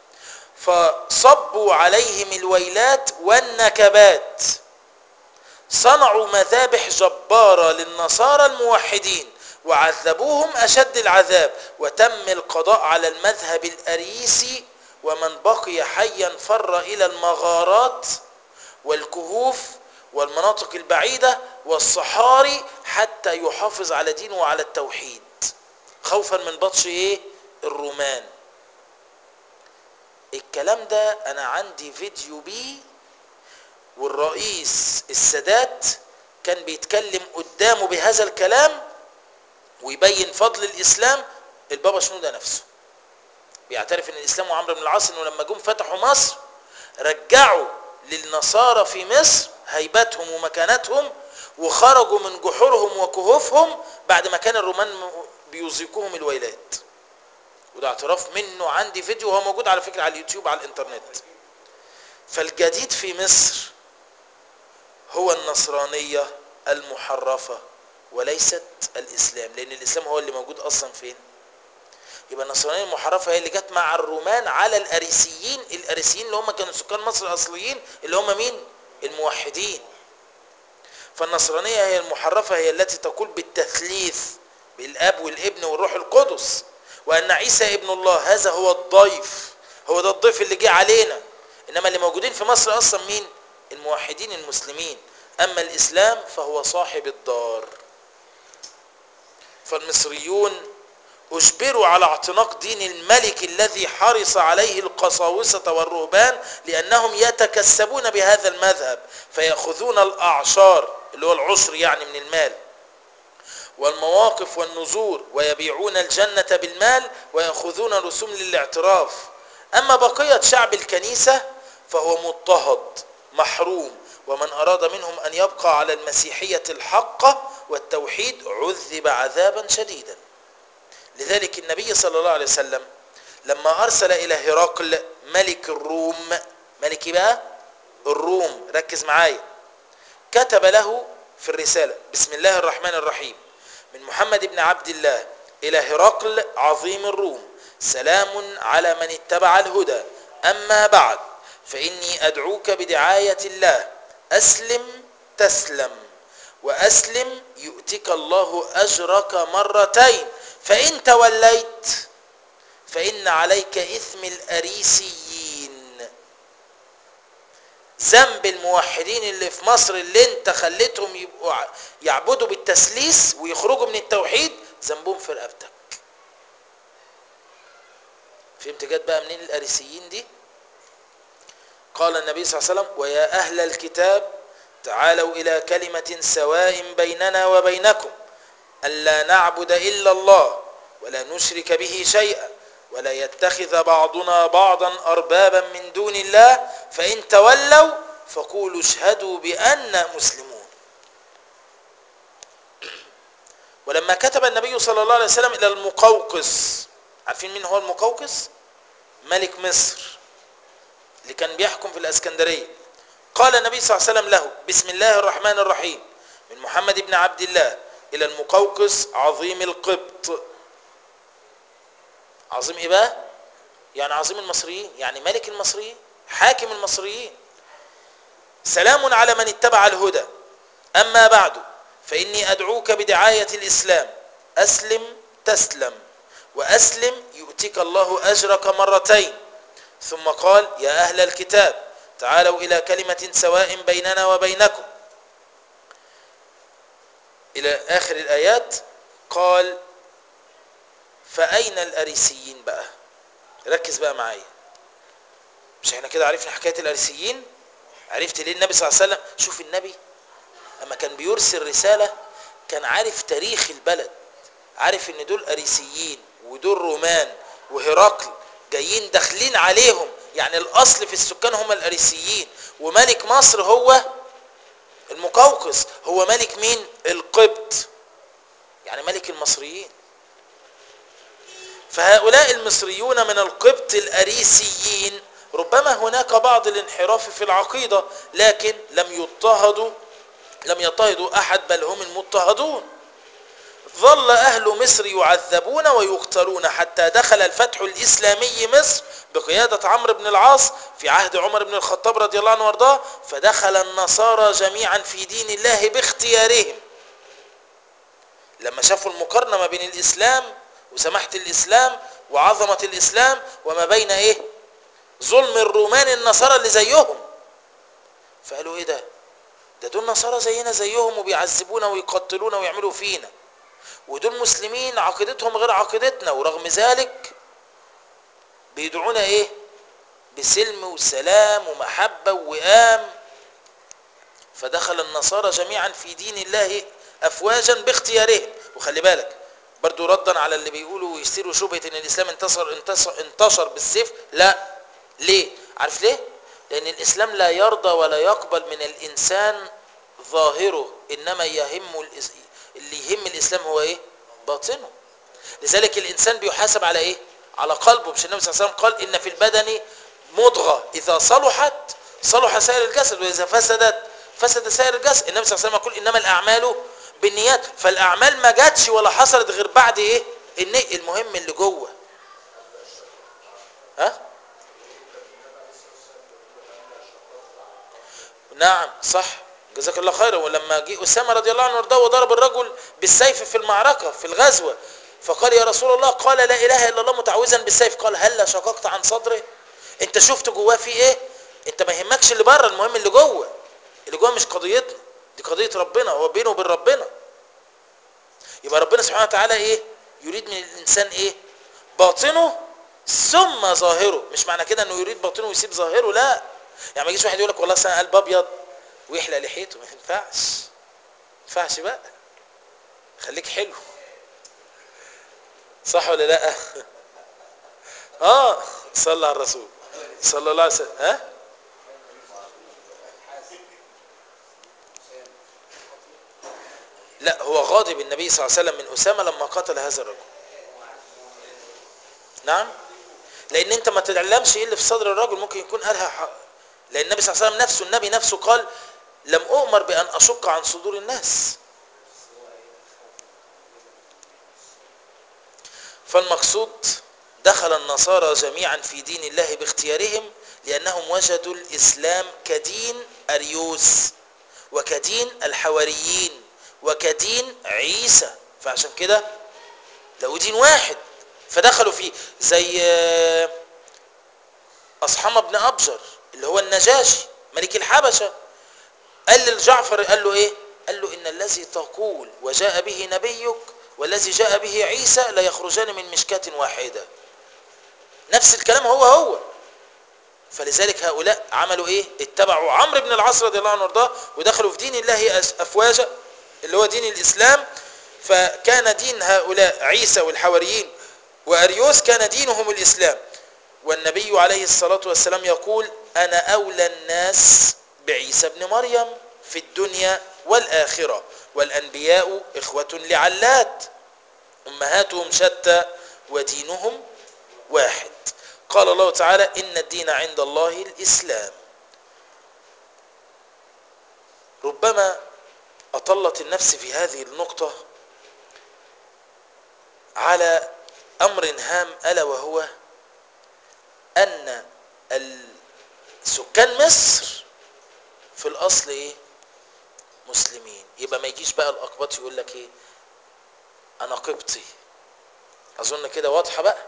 فصبوا عليهم الويلات والنكبات صنعوا مذابح جبارة للنصارى الموحدين وعذبوهم أشد العذاب وتم القضاء على المذهب الأريسي ومن بقي حيا فر إلى المغارات والكهوف والمناطق البعيدة والصحاري حتى يحافظ على دينه وعلى التوحيد خوفا من بطش ايه الرومان الكلام ده انا عندي فيديو بيه والرئيس السادات كان بيتكلم قدامه بهذا الكلام ويبين فضل الاسلام البابا شنودة نفسه بيعترف ان الاسلام وعمرو بن العاص انه لما جم فتحوا مصر رجعوا للنصارى في مصر هيبتهم ومكانتهم وخرجوا من جحورهم وكهوفهم بعد ما كان الرومان بيذيقوهم الويلات وده اعتراف منه عندي فيديو وهو موجود على فكرة على اليوتيوب على الانترنت فالجديد في مصر هو النصرانية المحرفة وليست الإسلام لأن الإسلام هو اللي موجود أصلا فين يبقى النصرانية المحرفة هي اللي جت مع الرومان على الأريسيين الأريسيين اللي هم كانوا سكان مصر الأصليين اللي هم مين الموحدين فالنصرانية هي المحرفة هي التي تقول بالتثليث بالاب والابن والروح القدس وان عيسى ابن الله هذا هو الضيف هو ده الضيف اللي جه علينا انما اللي موجودين في مصر اصلا مين الموحدين المسلمين اما الاسلام فهو صاحب الدار فالمصريون اجبروا على اعتناق دين الملك الذي حرص عليه القساوسة والرهبان لانهم يتكسبون بهذا المذهب فيأخذون الاعشار اللي هو العشر يعني من المال والمواقف والنذور ويبيعون الجنة بالمال ويأخذون رسوم للاعتراف أما بقية شعب الكنيسة فهو مضطهد محروم ومن أراد منهم أن يبقى على المسيحية الحقة والتوحيد عذب عذابا شديدا لذلك النبي صلى الله عليه وسلم لما أرسل إلى هرقل ملك الروم ملك بقى الروم ركز معايا كتب له في الرسالة بسم الله الرحمن الرحيم من محمد بن عبد الله إلى هرقل عظيم الروم سلام على من اتبع الهدى أما بعد فإني أدعوك بدعاية الله أسلم تسلم وأسلم يؤتك الله أجرك مرتين فإن توليت فإن عليك إثم الأريسيين ذنب الموحدين اللي في مصر اللي انت خليتهم يبقوا يعبدوا بالتسليس ويخرجوا من التوحيد ذنبهم في رقبتك فهمت جت بقى منين الاريسيين دي قال النبي صلى الله عليه وسلم ويا اهل الكتاب تعالوا الى كلمه سواء بيننا وبينكم الا نعبد الا الله ولا نشرك به شيئا ولا يتخذ بعضنا بعضا اربابا من دون الله فان تولوا فقولوا اشهدوا بأننا مسلمون ولما كتب النبي صلى الله عليه وسلم إلى المقوقس عارفين مين هو المقوقس ملك مصر اللي كان بيحكم في الأسكندرية قال النبي صلى الله عليه وسلم له بسم الله الرحمن الرحيم من محمد بن عبد الله إلى المقوقس عظيم القبط عظيم إيه بقى يعني عظيم المصريين يعني ملك المصريين حاكم المصريين سلام على من اتبع الهدى أما بعد فإني أدعوك بدعاية الإسلام أسلم تسلم وأسلم يؤتك الله أجرك مرتين ثم قال يا أهل الكتاب تعالوا إلى كلمة سواء بيننا وبينكم إلى آخر الآيات قال فأين الأريسيين بقى ركز بقى معايا مش احنا كده عرفنا حكاية الأريسيين عرفت ليه النبي صلى الله عليه وسلم شوف النبي اما كان بيرسل رسالة كان عارف تاريخ البلد عارف ان دول اريسيين ودول رومان وهرقل جايين داخلين عليهم يعني الاصل في السكان هم الاريسيين وملك مصر هو المقوقس هو ملك مين القبط يعني ملك المصريين فهؤلاء المصريون من القبط الاريسيين ربما هناك بعض الانحراف في العقيدة لكن لم يضطهدوا لم يضطهدوا أحد بل هم المضطهدون ظل أهل مصر يعذبون ويقتلون حتى دخل الفتح الإسلامي مصر بقيادة عمرو بن العاص في عهد عمر بن الخطاب رضي الله عنه وارضاه فدخل النصارى جميعا في دين الله باختيارهم لما شافوا المقارنة ما بين الإسلام وسماحة الإسلام وعظمة الإسلام وما بين إيه ظلم الرومان النصارى اللي زيهم فقالوا ايه ده ده دول نصارى زينا زيهم وبيعذبونا ويقتلونا ويعملوا فينا ودول مسلمين عقيدتهم غير عقيدتنا ورغم ذلك بيدعونا ايه بسلم وسلام ومحبة ووئام فدخل النصارى جميعا في دين الله افواجا باختيارهم وخلي بالك برضو ردا على اللي بيقولوا ويستيروا شبهة ان الاسلام انتصر انتصر, انتشر بالسيف لا ليه عارف ليه لان الاسلام لا يرضى ولا يقبل من الانسان ظاهره انما يهم اللي يهم الاسلام هو ايه باطنه لذلك الانسان بيحاسب على ايه على قلبه مش النبي صلى الله عليه وسلم قال ان في البدن مضغه اذا صلحت صلح سائر الجسد واذا فسدت فسد سائر الجسد النبي صلى الله عليه وسلم يقول انما الاعمال بالنيات فالاعمال ما جاتش ولا حصلت غير بعد ايه النية المهم اللي جوه ها نعم صح جزاك الله خيرا ولما جه اسامه رضي الله عنه وارضاه وضرب الرجل بالسيف في المعركه في الغزوه فقال يا رسول الله قال لا اله الا الله متعوذا بالسيف قال هل شققت عن صدره انت شفت جواه في ايه انت ما يهمكش اللي بره المهم اللي جوه اللي جوه مش قضيتنا دي قضيه ربنا هو بينه وبين ربنا يبقى ربنا سبحانه وتعالى ايه يريد من الانسان ايه باطنه ثم ظاهره مش معنى كده انه يريد باطنه ويسيب ظاهره لا يعني ما يجيش واحد يقول لك والله انا قلب ابيض ويحلق لحيته ما ينفعش ما ينفعش بقى خليك حلو صح ولا لا اه صلى على الرسول صلى الله عليه وسلم ها لا هو غاضب النبي صلى الله عليه وسلم من أسامة لما قتل هذا الرجل نعم لأن أنت ما تتعلمش إيه اللي في صدر الرجل ممكن يكون قالها حق. لأن النبي صلى الله عليه وسلم نفسه النبي نفسه قال لم أؤمر بأن أشق عن صدور الناس فالمقصود دخل النصارى جميعا في دين الله باختيارهم لأنهم وجدوا الإسلام كدين أريوس وكدين الحواريين وكدين عيسى فعشان كده لقوا دين واحد فدخلوا فيه زي أصحم بن أبجر اللي هو النجاشي ملك الحبشة قال للجعفر قال له ايه قال له ان الذي تقول وجاء به نبيك والذي جاء به عيسى لا يخرجان من مشكاة واحدة نفس الكلام هو هو فلذلك هؤلاء عملوا ايه اتبعوا عمرو بن العاص رضي الله عنه وارضاه ودخلوا في دين الله افواجا اللي هو دين الاسلام فكان دين هؤلاء عيسى والحواريين واريوس كان دينهم الاسلام والنبي عليه الصلاه والسلام يقول انا اولى الناس بعيسى ابن مريم في الدنيا والاخره والانبياء اخوه لعلات امهاتهم شتى ودينهم واحد قال الله تعالى إن الدين عند الله الإسلام ربما أطلت النفس في هذه النقطة على أمر هام ألا وهو أن سكان مصر في الأصل إيه؟ مسلمين يبقى ما يجيش بقى الأقباط يقول لك إيه أنا قبطي أظن كده واضحة بقى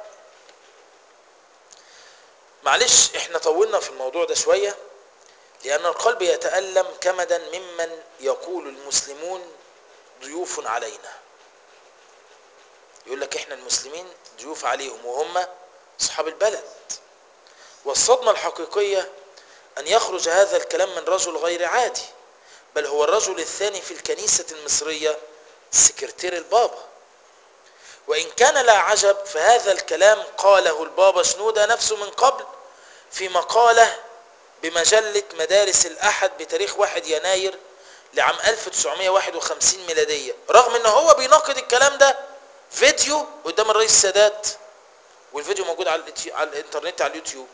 معلش احنا طولنا في الموضوع ده شوية لأن القلب يتألم كمدا ممن يقول المسلمون ضيوف علينا يقول لك احنا المسلمين ضيوف عليهم وهم اصحاب البلد والصدمة الحقيقية أن يخرج هذا الكلام من رجل غير عادي بل هو الرجل الثاني في الكنيسة المصرية سكرتير البابا وإن كان لا عجب فهذا الكلام قاله البابا شنودة نفسه من قبل في مقالة بمجلة مدارس الأحد بتاريخ 1 يناير لعام 1951 ميلادية رغم ان هو بيناقض الكلام ده فيديو قدام الرئيس السادات والفيديو موجود على, على الانترنت على اليوتيوب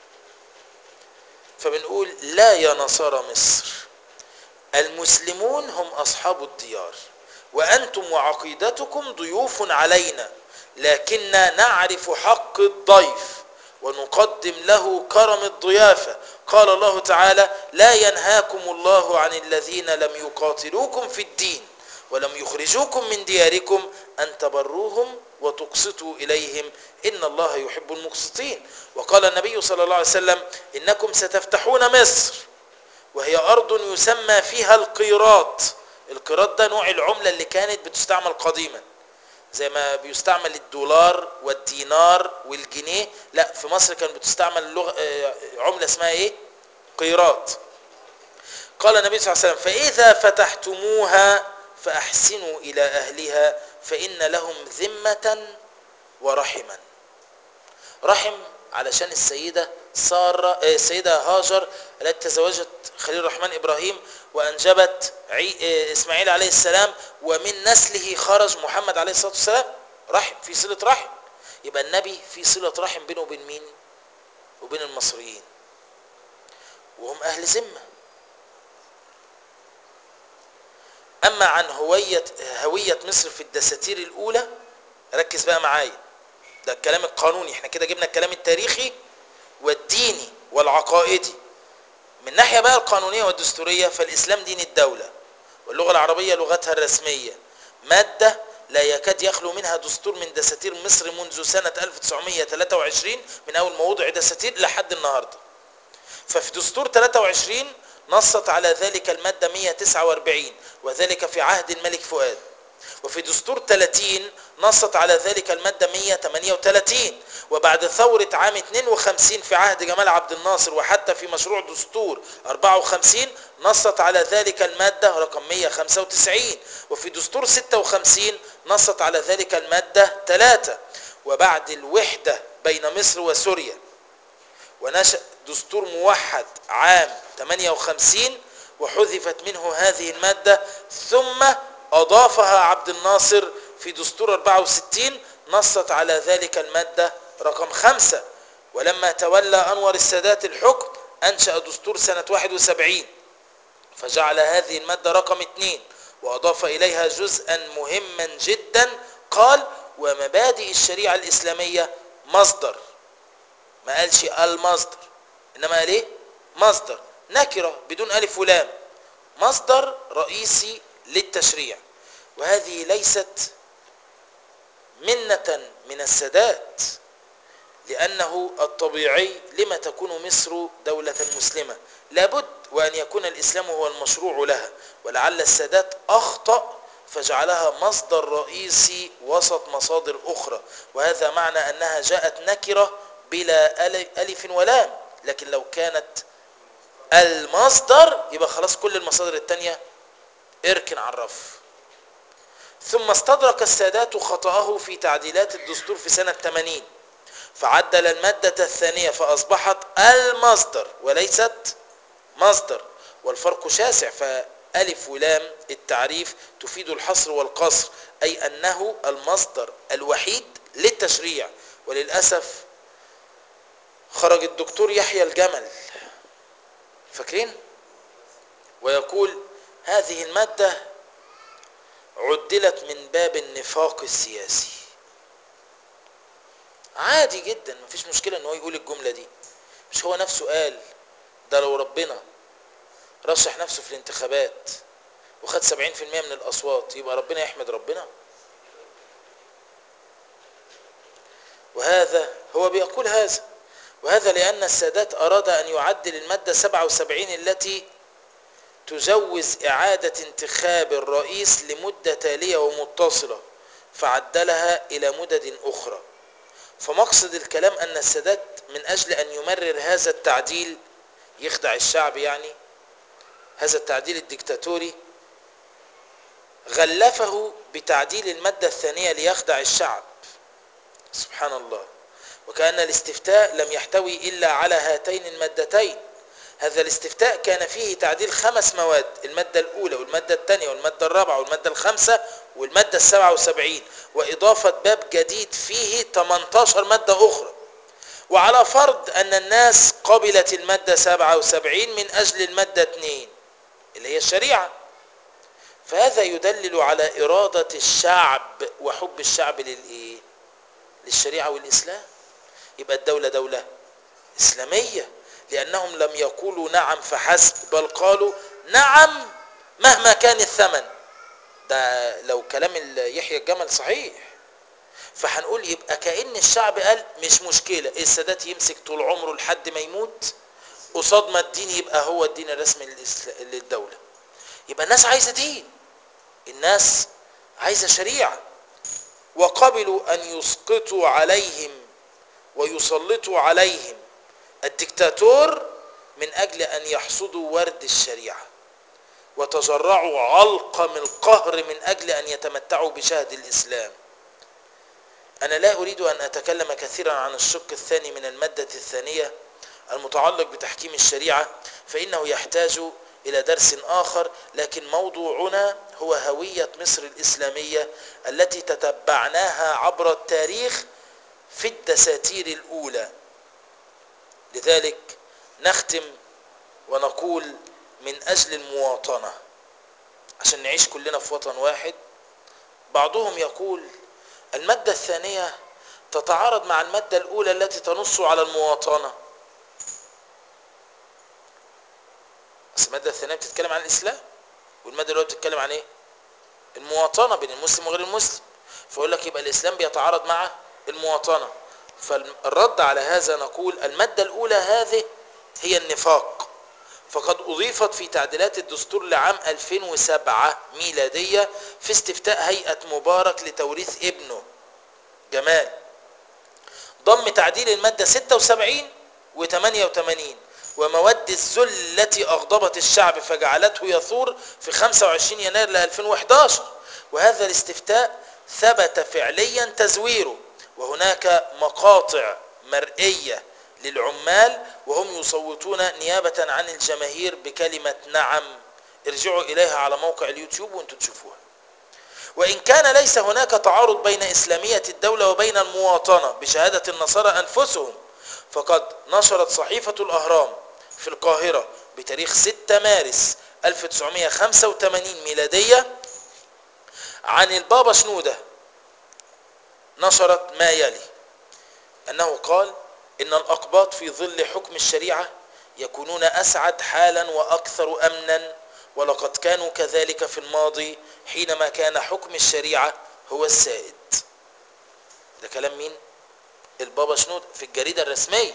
فبنقول لا يا نصارى مصر المسلمون هم أصحاب الديار وأنتم وعقيدتكم ضيوف علينا لكننا نعرف حق الضيف ونقدم له كرم الضيافة قال الله تعالى لا ينهاكم الله عن الذين لم يقاتلوكم في الدين ولم يخرجوكم من دياركم أن تبروهم وتقسطوا إليهم إن الله يحب المقسطين وقال النبي صلى الله عليه وسلم إنكم ستفتحون مصر وهي أرض يسمى فيها القيراط القيراط ده نوع العملة اللي كانت بتستعمل قديما زي ما بيستعمل الدولار والدينار والجنيه لا في مصر كان بتستعمل لغة عملة اسمها ايه قيراط قال النبي صلى الله عليه وسلم فإذا فتحتموها فأحسنوا إلى أهلها فإن لهم ذمة ورحما رحم علشان السيدة سارة السيدة هاجر التي تزوجت خليل الرحمن إبراهيم وأنجبت إسماعيل عليه السلام ومن نسله خرج محمد عليه الصلاة والسلام رحم في صلة رحم يبقى النبي في صلة رحم بينه وبين مين وبين المصريين وهم أهل ذمة أما عن هوية هوية مصر في الدساتير الأولى ركز بقى معايا ده الكلام القانوني احنا كده جبنا الكلام التاريخي والديني والعقائدي من ناحية بقى القانونية والدستورية فالإسلام دين الدولة واللغة العربية لغتها الرسمية مادة لا يكاد يخلو منها دستور من دساتير مصر منذ سنة 1923 من أول ما وضع دساتير لحد النهاردة ففي دستور 23 نصت على ذلك المادة 149 وذلك في عهد الملك فؤاد وفي دستور 30 نصت على ذلك المادة 138 وبعد ثورة عام 52 في عهد جمال عبد الناصر وحتى في مشروع دستور 54 نصت على ذلك المادة رقم 195 وفي دستور 56 نصت على ذلك المادة 3 وبعد الوحدة بين مصر وسوريا ونشأ دستور موحد عام 58 وحذفت منه هذه المادة ثم أضافها عبد الناصر في دستور 64 نصت على ذلك المادة رقم 5 ولما تولى أنور السادات الحكم أنشأ دستور سنة 71 فجعل هذه المادة رقم 2 وأضاف إليها جزءا مهما جدا قال ومبادئ الشريعة الإسلامية مصدر ما قالش المصدر إنما قال إيه مصدر نكرة بدون ألف ولام مصدر رئيسي للتشريع وهذه ليست منة من السادات لأنه الطبيعي لما تكون مصر دولة مسلمة لابد وأن يكون الإسلام هو المشروع لها ولعل السادات أخطأ فجعلها مصدر رئيسي وسط مصادر أخرى وهذا معنى أنها جاءت نكرة بلا أل- ألف ولام لكن لو كانت المصدر يبقى خلاص كل المصادر التانية اركن على الرف ثم استدرك السادات خطأه في تعديلات الدستور في سنة 80 فعدل المادة الثانية فأصبحت المصدر وليست مصدر والفرق شاسع فألف ولام التعريف تفيد الحصر والقصر أي أنه المصدر الوحيد للتشريع وللأسف خرج الدكتور يحيى الجمل فاكرين ويقول هذه المادة عدلت من باب النفاق السياسي عادي جدا مفيش مشكلة ان هو يقول الجملة دي مش هو نفسه قال ده لو ربنا رشح نفسه في الانتخابات وخد 70% من الأصوات يبقى ربنا يحمد ربنا وهذا هو بيقول هذا وهذا لأن السادات أراد أن يعدل المادة 77 التي تجوز إعادة انتخاب الرئيس لمدة تالية ومتصلة فعدلها إلى مدد أخرى فمقصد الكلام أن السادات من أجل أن يمرر هذا التعديل يخدع الشعب يعني هذا التعديل الدكتاتوري غلفه بتعديل المادة الثانية ليخدع الشعب سبحان الله وكأن الاستفتاء لم يحتوي إلا على هاتين المادتين هذا الاستفتاء كان فيه تعديل خمس مواد المادة الأولى والمادة الثانية والمادة الرابعة والمادة الخامسة والمادة السبعة وسبعين وإضافة باب جديد فيه 18 مادة أخرى وعلى فرض أن الناس قبلت المادة 77 من أجل المادة 2 اللي هي الشريعة فهذا يدلل على إرادة الشعب وحب الشعب للإيه؟ للشريعة والإسلام يبقى الدولة دولة إسلامية لأنهم لم يقولوا نعم فحسب بل قالوا نعم مهما كان الثمن ده لو كلام ال- يحيى الجمل صحيح فهنقول يبقى كأن الشعب قال مش مشكلة السادات يمسك طول عمره لحد ما يموت قصاد ما الدين يبقى هو الدين الرسمي للإسلا- للدولة يبقى الناس عايزة دين الناس عايزة شريعة وقبلوا أن يسقطوا عليهم ويسلطوا عليهم الدكتاتور من أجل أن يحصدوا ورد الشريعة وتجرعوا علقم القهر من أجل أن يتمتعوا بشهد الإسلام أنا لا أريد أن أتكلم كثيرا عن الشق الثاني من المادة الثانية المتعلق بتحكيم الشريعة فإنه يحتاج إلى درس آخر لكن موضوعنا هو هوية مصر الإسلامية التي تتبعناها عبر التاريخ في الدساتير الأولى لذلك نختم ونقول من أجل المواطنة عشان نعيش كلنا في وطن واحد بعضهم يقول المادة الثانية تتعارض مع المادة الأولى التي تنص على المواطنة بس المادة الثانية بتتكلم عن الإسلام والمادة الأولى بتتكلم عن إيه؟ المواطنة بين المسلم وغير المسلم فيقول لك يبقى الإسلام بيتعارض مع المواطنة فالرد على هذا نقول المادة الأولى هذه هي النفاق فقد أضيفت في تعديلات الدستور لعام 2007 ميلادية في استفتاء هيئة مبارك لتوريث ابنه جمال ضم تعديل المادة 76 و 88 ومواد الذل التي أغضبت الشعب فجعلته يثور في 25 يناير ل 2011 وهذا الاستفتاء ثبت فعليا تزويره وهناك مقاطع مرئية للعمال وهم يصوتون نيابة عن الجماهير بكلمة نعم ارجعوا إليها على موقع اليوتيوب وانتم تشوفوها وإن كان ليس هناك تعارض بين إسلامية الدولة وبين المواطنة بشهادة النصارى أنفسهم فقد نشرت صحيفة الأهرام في القاهرة بتاريخ 6 مارس 1985 ميلادية عن البابا شنودة نشرت ما يلي أنه قال إن الأقباط في ظل حكم الشريعة يكونون أسعد حالا وأكثر أمنا ولقد كانوا كذلك في الماضي حينما كان حكم الشريعة هو السائد ده كلام مين؟ البابا شنود في الجريدة الرسمية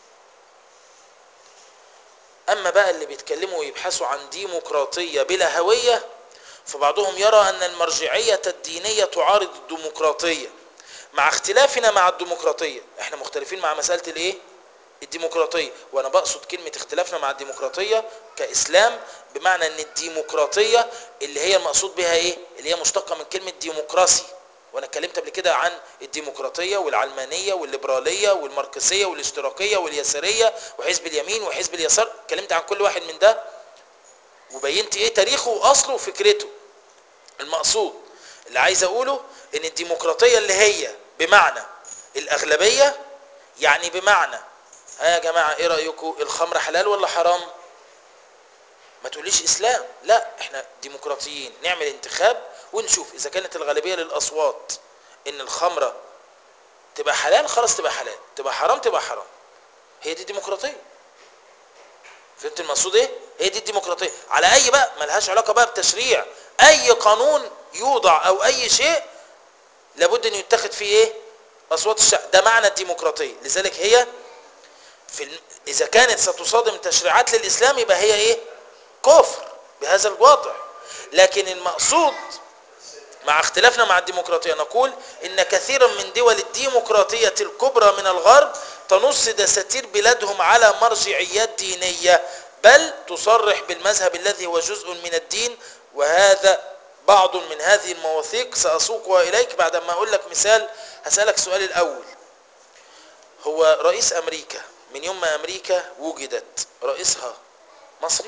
أما بقى اللي بيتكلموا ويبحثوا عن ديمقراطية بلا هوية فبعضهم يرى أن المرجعية الدينية تعارض الديمقراطية مع اختلافنا مع الديمقراطية احنا مختلفين مع مسألة الايه الديمقراطية وانا بقصد كلمة اختلافنا مع الديمقراطية كإسلام بمعنى ان الديمقراطية اللي هي المقصود بها ايه اللي هي مشتقة من كلمة ديمقراسي وانا اتكلمت قبل كده عن الديمقراطية والعلمانية والليبرالية والماركسية والاشتراكية واليسارية وحزب اليمين وحزب اليسار اتكلمت عن كل واحد من ده وبينت ايه تاريخه واصله وفكرته المقصود اللي عايز اقوله ان الديمقراطية اللي هي بمعنى الاغلبية يعني بمعنى ها يا جماعة ايه رأيكم الخمر حلال ولا حرام ما تقوليش اسلام لا احنا ديمقراطيين نعمل انتخاب ونشوف اذا كانت الغالبية للاصوات ان الخمرة تبقى حلال خلاص تبقى حلال تبقى حرام تبقى حرام هي دي الديمقراطية فهمت المقصود ايه هي دي الديمقراطية على اي بقى ملهاش علاقة بقى بتشريع اي قانون يوضع او اي شيء لابد ان يتخذ فيه ايه اصوات الشعب ده معنى الديمقراطية لذلك هي في الم... اذا كانت ستصادم تشريعات للاسلام يبقى هي ايه كفر بهذا الوضع لكن المقصود مع اختلافنا مع الديمقراطية نقول ان كثيرا من دول الديمقراطية الكبرى من الغرب تنص دساتير بلادهم على مرجعيات دينية بل تصرح بالمذهب الذي هو جزء من الدين وهذا بعض من هذه المواثيق سأسوقها إليك بعد ما أقول لك مثال هسألك سؤال الأول هو رئيس أمريكا من يوم ما أمريكا وجدت رئيسها مصري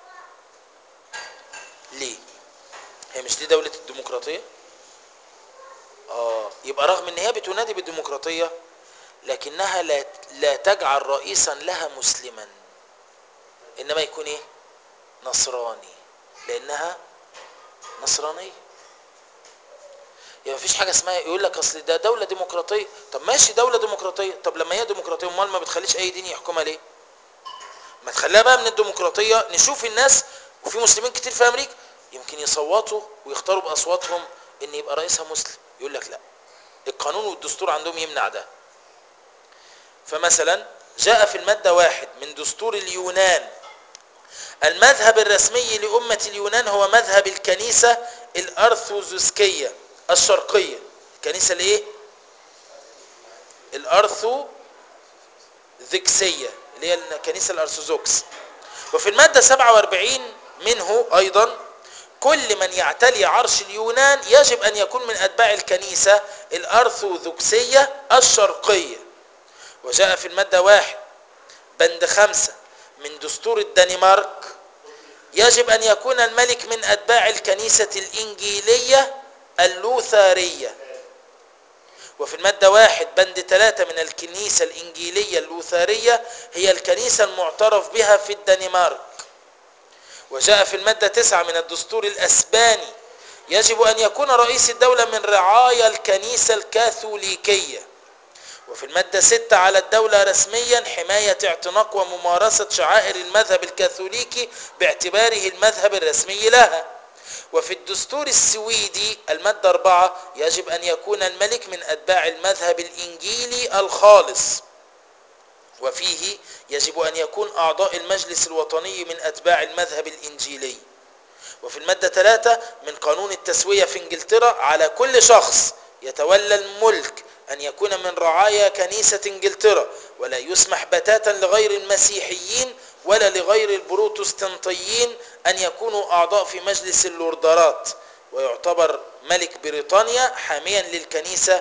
ليه هي مش دي دولة الديمقراطية آه يبقى رغم ان هي بتنادي بالديمقراطية لكنها لا, لا تجعل رئيسا لها مسلما انما يكون ايه نصراني لانها نصرانية يعني مفيش حاجة اسمها يقول لك اصل ده دولة ديمقراطية طب ماشي دولة ديمقراطية طب لما هي ديمقراطية امال ما بتخليش اي دين يحكمها ليه ما تخليها بقى من الديمقراطية نشوف الناس وفي مسلمين كتير في امريكا يمكن يصوتوا ويختاروا باصواتهم ان يبقى رئيسها مسلم يقول لك لا القانون والدستور عندهم يمنع ده فمثلا جاء في المادة واحد من دستور اليونان المذهب الرسمي لأمة اليونان هو مذهب الكنيسة الأرثوذكسية الشرقية الكنيسة الايه الأرثوذكسية اللي هي الكنيسة الأرثوذكس وفي المادة 47 منه أيضا كل من يعتلي عرش اليونان يجب أن يكون من أتباع الكنيسة الأرثوذكسية الشرقية وجاء في المادة واحد بند خمسة من دستور الدنمارك يجب أن يكون الملك من أتباع الكنيسة الإنجيلية اللوثارية وفي المادة واحد بند ثلاثة من الكنيسة الإنجيلية اللوثارية هي الكنيسة المعترف بها في الدنمارك وجاء في المادة تسعة من الدستور الأسباني يجب أن يكون رئيس الدولة من رعايا الكنيسة الكاثوليكية وفي المادة ستة على الدولة رسميا حماية اعتناق وممارسة شعائر المذهب الكاثوليكي باعتباره المذهب الرسمي لها وفي الدستور السويدي المادة أربعة يجب أن يكون الملك من أتباع المذهب الإنجيلي الخالص وفيه يجب أن يكون أعضاء المجلس الوطني من أتباع المذهب الإنجيلي وفي المادة ثلاثة من قانون التسوية في انجلترا على كل شخص يتولى الملك أن يكون من رعايا كنيسة انجلترا ولا يسمح بتاتا لغير المسيحيين ولا لغير البروتستانتيين أن يكونوا أعضاء في مجلس اللوردرات ويعتبر ملك بريطانيا حاميا للكنيسة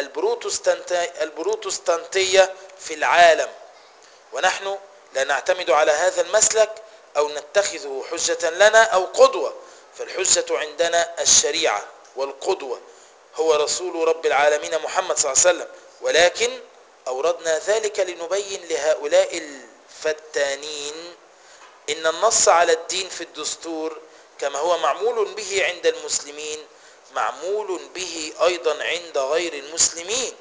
البروتستانتية في العالم ونحن لا نعتمد على هذا المسلك أو نتخذه حجة لنا أو قدوة فالحجة عندنا الشريعة والقدوة هو رسول رب العالمين محمد صلى الله عليه وسلم ولكن أوردنا ذلك لنبين لهؤلاء الفتانين إن النص على الدين في الدستور كما هو معمول به عند المسلمين معمول به أيضا عند غير المسلمين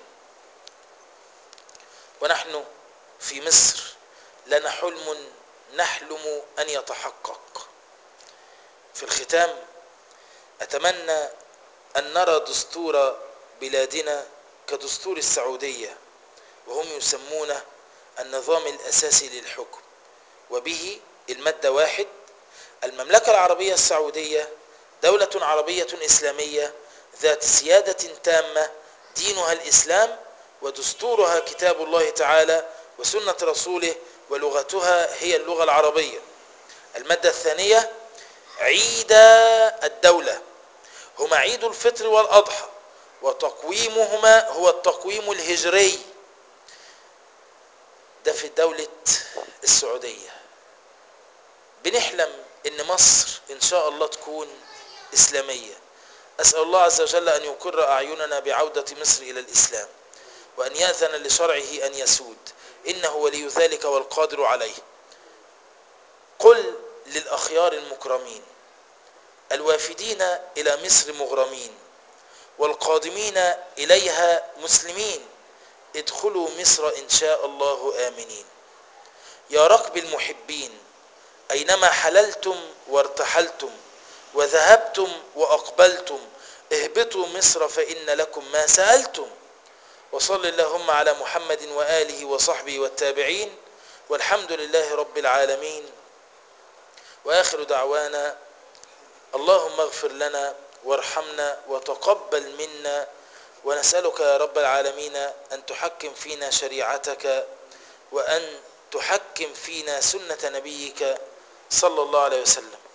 ونحن في مصر لنا حلم نحلم أن يتحقق في الختام أتمنى أن نرى دستور بلادنا كدستور السعودية وهم يسمونه النظام الأساسي للحكم وبه المادة واحد المملكة العربية السعودية دولة عربية إسلامية ذات سيادة تامة دينها الإسلام ودستورها كتاب الله تعالى وسنة رسوله ولغتها هي اللغة العربية المادة الثانية عيد الدولة هما عيد الفطر والأضحى وتقويمهما هو التقويم الهجري ده في دولة السعودية بنحلم ان مصر ان شاء الله تكون اسلامية اسأل الله عز وجل ان يقر اعيننا بعودة مصر الى الاسلام وان يأذن لشرعه ان يسود انه ولي ذلك والقادر عليه قل للاخيار المكرمين الوافدين الى مصر مغرمين والقادمين اليها مسلمين ادخلوا مصر ان شاء الله امنين يا ركب المحبين اينما حللتم وارتحلتم وذهبتم واقبلتم اهبطوا مصر فان لكم ما سالتم وصل اللهم على محمد واله وصحبه والتابعين والحمد لله رب العالمين واخر دعوانا اللهم اغفر لنا وارحمنا وتقبل منا ونسألك يا رب العالمين أن تحكم فينا شريعتك وأن تحكم فينا سنة نبيك صلى الله عليه وسلم